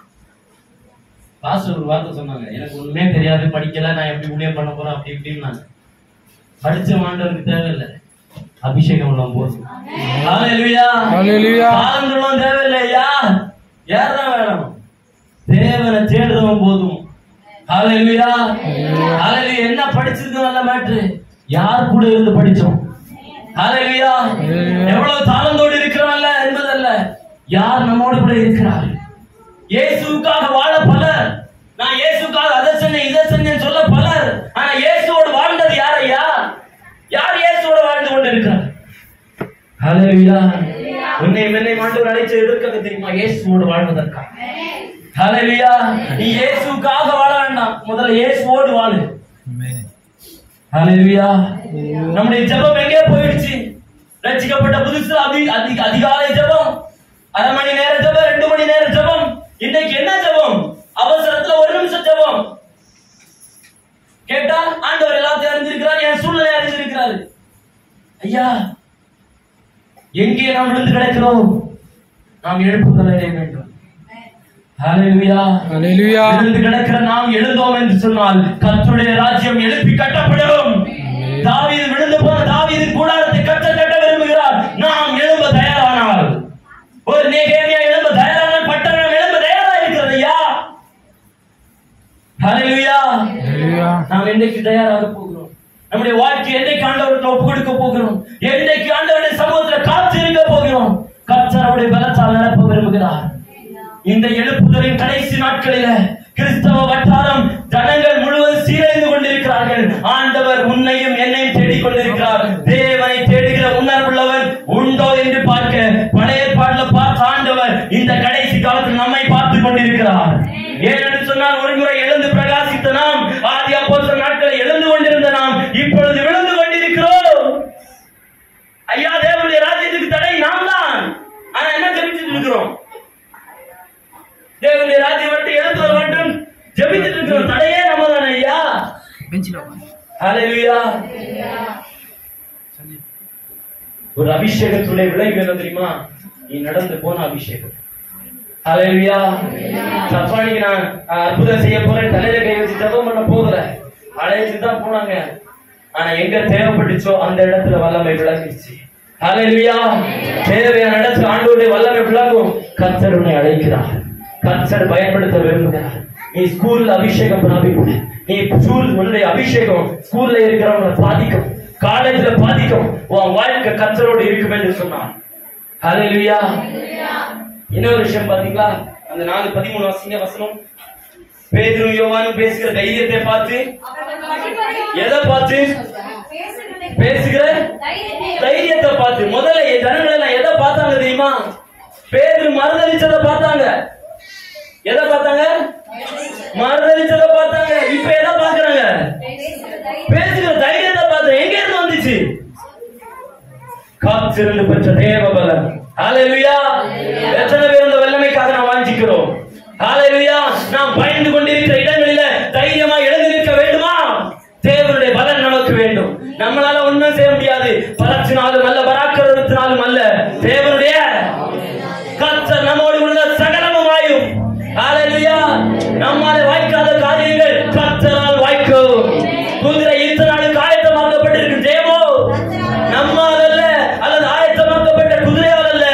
A: பாஸ்டர் ஒரு வார்த்தை சொன்னாங்க எனக்கு ஒண்ணுமே தெரியாது படிக்கல நான் எப்படி ஊழியம் பண்ண போறேன் அப்படி இப்படின்னாங்க படிச்ச ஆண்டவருக்கு தேவையில்லை அபிஷேகம் எல்லாம் போதும் ஹalleluya
D: ஹalleluya
A: ஆனந்தம் தேவையில்லையா யார் தான் வேணும் தேவனை தேடுறவன் போதும் ஹalleluya ஹalleluya என்ன படிச்சிருக்கு நல்ல மேட்ரு யார் கூட இருந்து படிச்சோம் ஹalleluya எவ்வளவு தாளந்தோடு இருக்கிறவன்ல என்பதல்ல யார் நம்மோடு கூட இருக்கிறார் இயேசுவுக்காக வாழ பலர் நான் இயேசுக்காக அதை செஞ்சேன் இதை செஞ்சேன் சொல்ல பலர் ஆனா இயேசுவோடு வாழ்ந்தது யாரையா யார் இயேசுவோடு வாழ்ந்து கொண்டிருக்கிறார் ஹalleluya உன்னை என்னை ஆண்டவர் அழைச்சு எதற்காக தெரியுமா இயேசுவோடு வாழ்வதற்காக ஹalleluya நீ இயேசுக்காக வாழ வேண்டாம் முதல்ல இயேசுவோடு வாழு
D: ஆமென்
A: ஹalleluya நம்முடைய ஜெபம் எங்கே போயிடுச்சு ரட்சிக்கப்பட்ட புதுசுல அதி அதி அதிகாலை ஜெபம் அரை மணி நேர ஜெபம் ரெண்டு மணி நேர ஜெபம் இன்னைக்கு என்ன ஜெபம் அவசரத்துல ஒரு நிமிஷம் ஜெபம் கேட்டா ஆண்டவர் எல்லாத்தையும் அறிஞ்சிருக்கிறார் என் சூழ்நிலை அறிஞ்சிருக்கிறாரு ஐயா எங்கே நாம் விழுந்து கிடக்கிறோம் நாம் எழுப்புதல் அடைய வேண்டும் ஹalleluya
D: ஹalleluya
A: விழுந்து கிடக்கிற நாம் எழுந்தோம் என்று சொன்னால் கர்த்தருடைய ராஜ்யம் எழுப்பி கட்டப்படும் தாவீது விழுந்து போன தாவீதின் கூடாரத்தை கட்ட கட்ட விரும்புகிறார் நாம் எழும்ப தயாரானால் ஒரு நேகேமியா எழும்ப தயாரானால் பட்டணம் எழும்ப தயாரா இருக்கிறது ஐயா ஹalleluya
D: ஹalleluya
A: நாம் என்றைக்கு தயாராக போகிறோம் நம்முடைய வாழ்க்கை என்றைக்கு ஆண்டவருக்கு ஒப்பு கொடுக்க போகிறோம் என்றைக்கு ஆண்டவருடைய சமூகத்துல காத்து இருக்க போகிறோம் கர்த்தர் அவருடைய பலத்தால் நிரப்ப விரும்புகிறார் இந்த எழுப்புதலின் கடைசி நாட்களில கிறிஸ்தவ வட்டாரம் ஜனங்கள் முழுவதும் சீரழிந்து கொண்டிருக்கிறார்கள் ஆண்டவர் உன்னையும் என்னையும் தேடிக் கொண்டிருக்கிறார் தேவனை தேடுகிற உணர்வுள்ளவன் உண்டோ என்று பார்க்க பழைய பாடல பார்த்த ஆண்டவர் இந்த கடைசி காலத்தில் நம்மை பார்த்து கொண்டிருக்கிறார் ஏனென்று சொன்னால் ஒரு முறை எழுந்து பிரகாசித்த நாம் ஆதி அப்போஸ்தலர் நாட்களில் எழுந்து கொண்டிருந்த நாம் இப்பொழுது விழுந்து கொண்டிருக்கிறோம் ஐயா தேவனுடைய ராஜ்யத்துக்கு தடை நாம் தான் ஆனா என்ன ஜெபிச்சுட்டு இருக்கிறோம் தேவனுடைய ராஜ்யம் மட்டும் எழுந்து வர வேண்டும் ஜெபிச்சுட்டு இருக்கிறோம் தடையே நம்ம தானே ஐயா ஹalleluya ஒரு அபிஷேகத்துடைய விளைவு என்ன தெரியுமா நீ நடந்து போன அபிஷேகம் ஹalleluya சப்பானிக்கு நான் அஹ், அற்புதம் செய்ய போறேன் தலையில கை வச்சு ஜெபம் பண்ண போகல அழைச்சு தான் போனாங்க ஆனா எங்க தேவைப்பட்டுச்சோ அந்த இடத்துல வல்லமை விளங்கிடுச்சு ஹalleluya தேவையான இடத்துல ஆண்டவருடைய வல்லமை விளங்கும் கர்த்தர் உன்னை அழைக்கிறார் கர்த்தர் பயன்படுத்த விரும்புகிறார் நீ ஸ்கூல்ல அபிஷேகம் பிராபிக்கும் நீ ஸ்கூல் உன்னுடைய அபிஷேகம் ஸ்கூல்ல இருக்கிறவங்களை பாதிக்கும் காலேஜ்ல பாதிக்கும் உன் வாழ்க்கை கர்த்தரோடு இருக்கும் என்று சொன்னான் ஹalleluya இன்னொரு விஷயம் பாத்தீங்களா அந்த நாலு பதிமூணு வசங்க வசனம் பேதுரு யோவானும் பேசுகிற தைரியத்தை பார்த்து எதை பார்த்து பேசுகிற தைரியத்தை பார்த்து முதல்ல என் ஜனங்கள் எல்லாம் எதை பார்த்தாங்க தெரியுமா பேதுரு மறுதளிச்சதை பார்த்தாங்க எதை பார்த்தாங்க மறுதளிச்சதை பார்த்தாங்க இப்ப எதை பார்க்கறாங்க பேசுகிற தைரியத்தை பார்த்து எங்க இருந்து வந்துச்சு காத்திருந்து பெற்ற தேவ பலம் ஹalleluya எத்தனை பேர் இந்த வல்லமைக்காக நாம் வாஞ்சிக்கிறோம் ஹalleluya நாம் பயந்து கொண்டிருக்கிற இடங்களில தைரியமா எழுந்து நிற்க வேண்டுமா தேவனுடைய பலன் நமக்கு வேண்டும் நம்மளால ஒண்ணும் செய்ய முடியாது பலத்தினாலும் அல்ல பராக்கிரமத்தினாலும் அல்ல தேவனுடைய கர்த்தர் நம்மோடு உள்ள சகலமுமாயும் ஹalleluya நம்மால வாய்க்காத காரியங்கள் கர்த்தரால் வாய்க்கும் குதிரை இத்தனை நாளுக்கு ஆயத்தமாக்கப்பட்டிருக்கு தேவோ நம்மால் அல்ல அல்லது ஆயத்தமாக்கப்பட்ட குதிரையால் அல்ல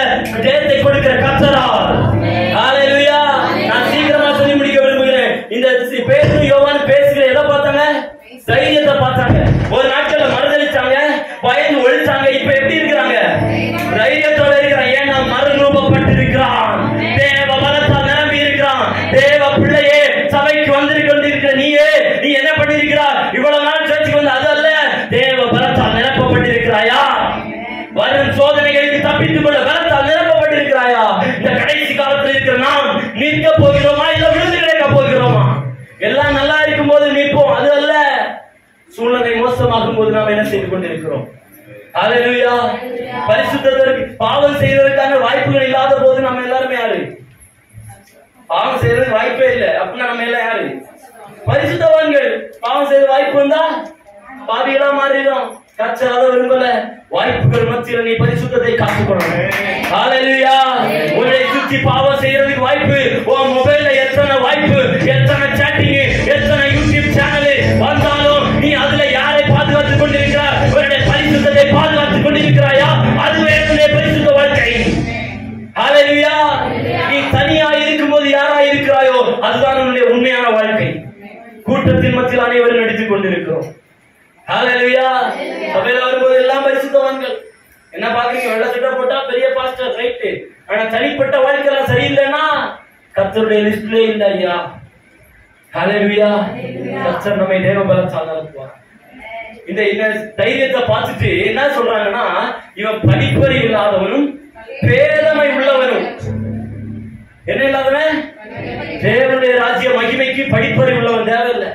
A: தப்பித்துக் கொள்ள பலத்தால் நிரப்பப்பட்டிருக்கிறாயா இந்த கடைசி காலத்தில் இருக்கிற நாம் நிற்க போகிறோமா இல்ல விழுந்து கிடக்க போகிறோமா எல்லாம் நல்லா இருக்கும் போது நிற்போம் அது அல்ல சூழ்நிலை மோசமாகும் போது நாம் என்ன செய்து கொண்டிருக்கிறோம் ஹalleluya பரிசுத்தத்திற்கு பாவம் செய்வதற்கான வாய்ப்புகள் இல்லாத போது நம்ம எல்லாருமே யாரு பாவம் செய்யறதுக்கு வாய்ப்பே இல்லை அப்படின்னா நம்ம எல்லாம் யாரு பரிசுத்தவான்கள் பாவம் செய்த வாய்ப்பு வந்தா பாவிகளா மாறிடும் கச்சராத விரும்பல வாய்ப்புகள் மத்தியில நீ பரிசுத்தத்தை காத்துக்கொள்ளணும் ஹalleluya உன்னை சுத்தி பாவம் செய்யறதுக்கு வாய்ப்பு உன் மொபைல்ல எத்தனை வாய்ப்பு எத்தனை சாட்டிங் எத்தனை யூடியூப் சேனல் வந்தாலும் நீ அதுல யாரை பாதுகாத்துக் கொண்டிருக்கிறாய் உன்னுடைய பரிசுத்தத்தை பாதுகாத்துக் கொண்டிருக்கிறாயா அதுவே உன்னுடைய பரிசுத்த வாழ்க்கை ஹalleluya நீ தனியா இருக்கும்போது யாரா இருக்கிறாயோ அதுதான் உன்னுடைய உண்மையான வாழ்க்கை கூட்டத்தின் மத்தியில் அனைவரும் நடித்துக் கொண்டிருக்கிறோம் ஹalleluya சபையில வரும்போது எல்லாம் பரிசுத்தவான்கள் என்ன பாக்குறீங்க வெள்ள சட்டை போட்டா பெரிய பாஸ்டர் ரைட் ஆனா தனிப்பட்ட வாழ்க்கையெல்லாம் சரியில்லைன்னா கர்த்தருடைய லிஸ்ட்லயே இல்ல ஐயா ஹalleluya கர்த்தர் நம்மை தேவ பலத்தால் நடத்துவார் இந்த இந்த தைரியத்தை பார்த்துட்டு என்ன சொல்றாங்கன்னா இவன் படிப்பறிவு இல்லாதவனும் பேதமை உள்ளவனும் என்ன இல்லாதவன் தேவனுடைய ராஜ்ய மகிமைக்கு படிப்பறிவு உள்ளவன் தேவையில்லை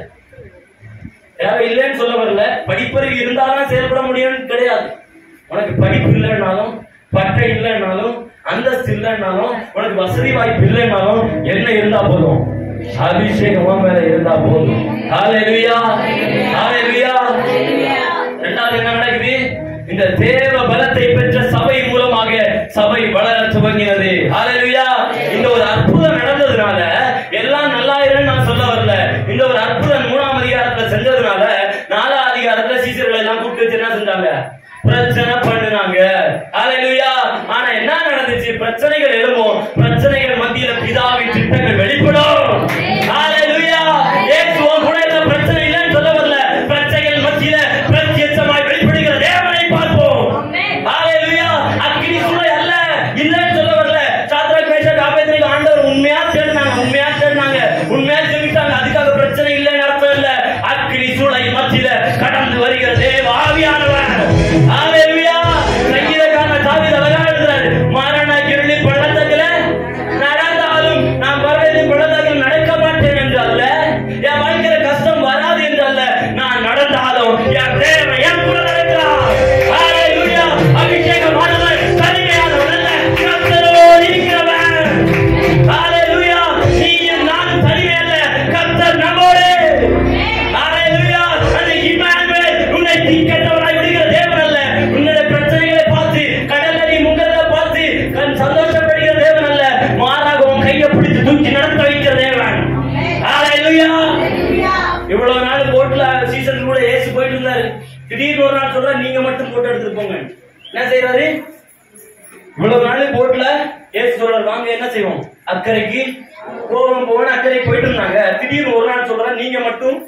A: தேவை இல்லைன்னு சொல்ல வரல படிப்பறிவு இருந்தாலும் செயல்பட முடியும்னு கிடையாது உனக்கு படிப்பு இல்லைன்னாலும் பட்டை இல்லைன்னாலும் அந்தஸ்து இல்லைன்னாலும் உனக்கு வசதி வாய்ப்பு இல்லைன்னாலும் என்ன இருந்தா போதும் அபிஷேகம் உன் மேல இருந்தா போதும் ஹalleluya ஹalleluya ரெண்டாவது என்ன நடக்குது இந்த தேவ பலத்தை பெற்ற சபை மூலமாக சபை வளர துவங்கினது ஹalleluya இந்த ஒரு அற்புதம் நடந்ததுனால எல்லாம் நல்லா இருன்னு நான் சொல்ல வரல இந்த ஒரு அற்புதம் மூணாம் அதிகாரத்துல செஞ்சதுனால நாலாம் அதிகாரத்துல சீசர்களை எல்லாம் கூப்பிட்டு வச்சு என்ன செஞ்சாங்க பிரச்சனை பண்ணுனாங்க ஹalleluya ஆனா என்ன நடந்துச்சு பிரச்சனைகள் எழும்பும் பிரச்சனைகள் மத்தியில பிதாவின் திட்டங்கள் வெளிப்படும் ஹalleluya இயேசு உன் கூட இந்த பிரச்சனை இல்லைன்னு சொல்ல வரல பிரச்சனைகள் மத்தியில பிரத்யட்சமாய் வெளிப்படுகிற தேவனை பார்ப்போம் ஹalleluya அக்கினி சூளை அல்ல இல்லைன்னு சொல்ல வரல சாத்ராக் மேஷாக் ஆபேத்நேகோ ஆண்டவர் உண்மையா தேடினாங்க உண்மையா தேடினாங்க உண்மையா ஜெபித்தாங்க அதுக்காக பிரச்சனை இல்லைன்னு அர்த்தம் இல்ல அக்கினி சூளை மத்தியில கடந்து வருகிற தேவ ஆவியானவர் ஹalleluya சங்கீதக்காரன் தாவீது அழகா எழுதுறாரு மரண இருளி பள்ளத்தாக்குல நடந்தாலும் நான் மரணத்தின் பள்ளத்தாக்கில் நடக்க மாட்டேன் என்று அல்ல என் வாழ்க்கையில கஷ்டம் வராது என்று அல்ல நான் நடந்தாலும் என் தேவன் என் கூட நடக்கிறார் ஹalleluya அபிஷேகமானவர் தனிமையானவர் அல்ல கர்த்தரோடு இருக்கிறவர் ஹalleluya நீயும் நானும் தனிமை அல்ல கர்த்தர் நம்மோடு ஹalleluya அந்த இம்மானுவேல் உன்னை தீக்கட்டவராய் விடுகிற தேவன் அல்ல உன்னுடைய பிரச்சனைகளை பார்த்து கடல்ல நீ முங்கறத பார்த்து கண் சந்தோஷப்படுகிற தேவன் அல்ல மாறாக உன் கையை பிடித்து தூக்கி நடத்த வைக்கிற தேவன் ஹalleluya இவ்வளவு நாள் போட்ல சீசன் கூட ஏசி போயிட்டு இருந்தாரு திடீர்னு ஒரு நாள் சொல்ற நீங்க மட்டும் போட்டோ எடுத்துட்டு போங்க என்ன செய்யறாரு இவ்வளவு நாள் போட்ல ஏசு சொல்றாரு வாங்க என்ன செய்வோம் அக்கறைக்கு போவோம் போவோம் அக்கறைக்கு போயிட்டு இருந்தாங்க திடீர்னு ஒரு நாள் சொல்ற நீங்க மட்டும்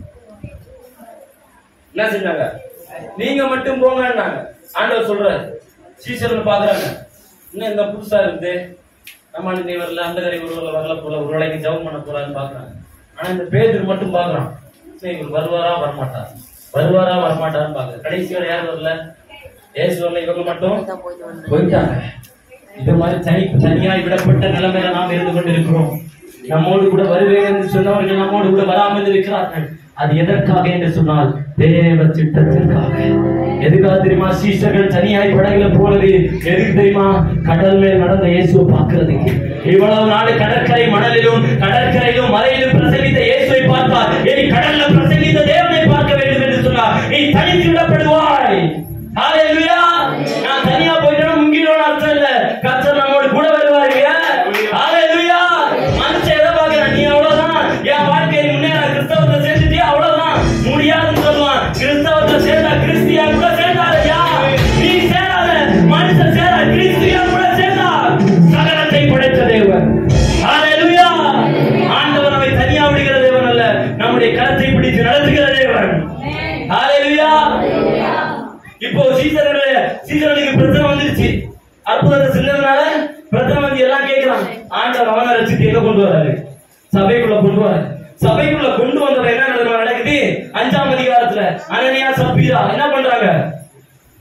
A: என்ன செஞ்சாங்க நீங்க மட்டும் போங்கன்னாங்க ஆண்டவர் சொல்றாரு சீசர்கள் பாக்குறாங்க இன்னும் இந்த புதுசா இருக்குது நம்ம நீ வரல அந்த கரை ஒருவரில் வரல போல ஒரு வேலைக்கு ஜெபம் பண்ண போறான்னு பாக்குறாங்க ஆனா இந்த பேதர் மட்டும் பாக்குறான் சரி இவர் வருவாரா வரமாட்டார் வருவாரா வரமாட்டாருன்னு பாக்குறாரு கடைசியோட யார் வரல ஏசு வரல இவங்க மட்டும் போயிட்டாங்க இது மாதிரி தனி தனியாய் விடப்பட்ட நிலைமையில நாம் இருந்து கொண்டிருக்கிறோம் நம்மோடு கூட வருவேன் என்று சொன்னவர்கள் நம்மோடு கூட வராமல் இருக்கிறார்கள் அது எதற்காக என்று சொன்னால் தேவ திட்டத்திற்காக எதுக்காக தெரியுமா சீசர்கள் தனியாய் படகுல போனது எதுக்கு தெரியுமா கடல் மேல் நடந்த இயேசுவை பார்க்கிறதுக்கு இவ்வளவு நாள் கடற்கரை மணலிலும் கடற்கரையிலும் மலையிலும் பிரசங்கித்த இயேசுவை பார்த்தார் இனி கடல்ல பிரசங்கித்த தேவனை பார்க்க வேண்டும் என்று சொன்னார் நீ தனித்து விடப்படுவாய் ஹalleluya நான் தனியா போயிட்டேன் முங்கிடணும் அர்த்தம் இல்ல கர்த்தர் நம்மோடு கூட வருவாருங்க ஹalleluya மனுஷன் எதை பார்க்கறான் நீ அவ்வளவுதான் என் வாழ்க்கை முன்னேற கிறிஸ்தவத்தை சேர்த்துட்டியா அவ்வளவுதான் முடியாதுன்னு சொல்லுவான் கிறிஸ்தவத்தை சேர்ந்தா கிறிஸ்தியா கூட சேர்ந்தாரையா நீ சேராத மனுஷன் சேரா கிறிஸ்தியா கூட சேர்ந்தா சகலத்தை படைத்த தேவன் ஹalleluya ஆண்டவர் நம்மை தனியா விடுகிற தேவன் அல்ல நம்முடைய கரத்தை பிடித்து நடத்துகிற தேவன் ஹalleluya இப்போ சீசர்களுடைய சீசர்களுக்கு பிரச்சனை வந்துருச்சு அற்புதத்தை செஞ்சதுனால பிரச்சனை வந்து எல்லாம் கேட்கிறான் ஆண்டவர் அவனை ரசித்து எங்க கொண்டு வராரு சபைக்குள்ள கொண்டு வராரு சபைக்குள்ள கொண்டு வந்தவன் என்ன நடக்குது அஞ்சாம் அதிகாரத்துல அனனியா சப்பீரா என்ன பண்றாங்க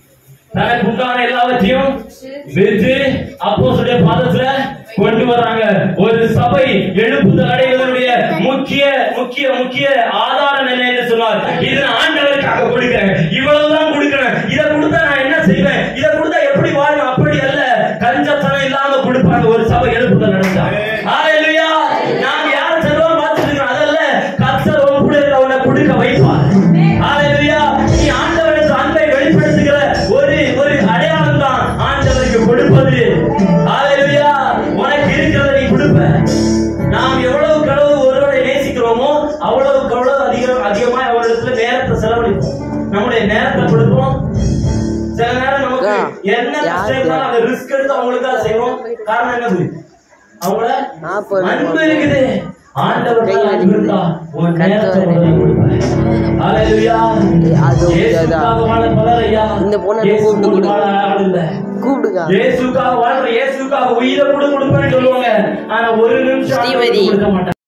A: தனக்கு உண்டான எல்லாவற்றையும் விற்று அப்போஸ்தலருடைய பாதத்துல கொண்டு வர்றாங்க ஒரு சபை எழுப்புதல் அடைவதனுடைய முக்கிய முக்கிய முக்கிய ஆதாரம் என்ன என்று சொன்னார் இது நான் ஆண்டவருக்காக கொடுக்கிறேன் இவ்வளவுதான் கொடுக்கிறேன் இதை கொடுத்தா நான் என்ன செய்வேன் இதை கொடுத்தா எப்படி வாழும் அப்படி அல்ல கஞ்சத்தனம் இல்லாம கொடுப்பாங்க ஒரு சபை எழுப்புதல் நடந்தா ஹalleluya நாம் யார் செல்வம் பார்த்துருக்கோம் அதல்ல கர்த்தர் உன் கூட இருக்கிறவனை கொடுக்க வைப்பார் ஹalleluya நீ ஆண்டவருக்கு அன்பை வெளிப்படுத்துகிற ஒரு ஒரு அடையாளம் தான் ஆண்டவருக்கு கொடுப்பது ஹalleluya உனக்கு இருக்கிறத நீ கொடுப்ப நாம் எவ்வளவு கடவு ஒருவரை நேசிக்கிறோமோ அவ்வளவுக்கு அவ்வளவு அதிகம் அதிகமா அவரிடத்துல நேரத்தை செலவழிப்போம் நம்முடைய நேரத்தை கொடுப்போம் சில நேரம் நமக்கு என்ன கஷ்டம் இருந்தாலும் அந்த ரிஸ்க் எடுத்து அவங்களுக்காக செய்வோம் காரணம் என்னது அவங்கள அன்பு இருக்குது ஆண்டவர் அன்பு இருந்தா உன் நேரத்தை முதல்ல கொடுப்பேன் ஹalleluya
E: அது ஒரு
A: இயேசுக்காக வாழ பலர் ஐயா
E: இந்த பொண்ணை
A: இயேசுக்கு
E: கூப்பிட்டு
A: வாழ ஆள் இல்ல
E: கூப்பிடுங்க
A: இயேசுக்காக வாழ்ற இயேசுக்காக உயிரை கூட கொடுப்பேன்னு சொல்லுவாங்க ஆனா ஒரு நிமிஷம்
E: ஸ்ரீமதி.
A: கொடுக்க மாட்டாங்க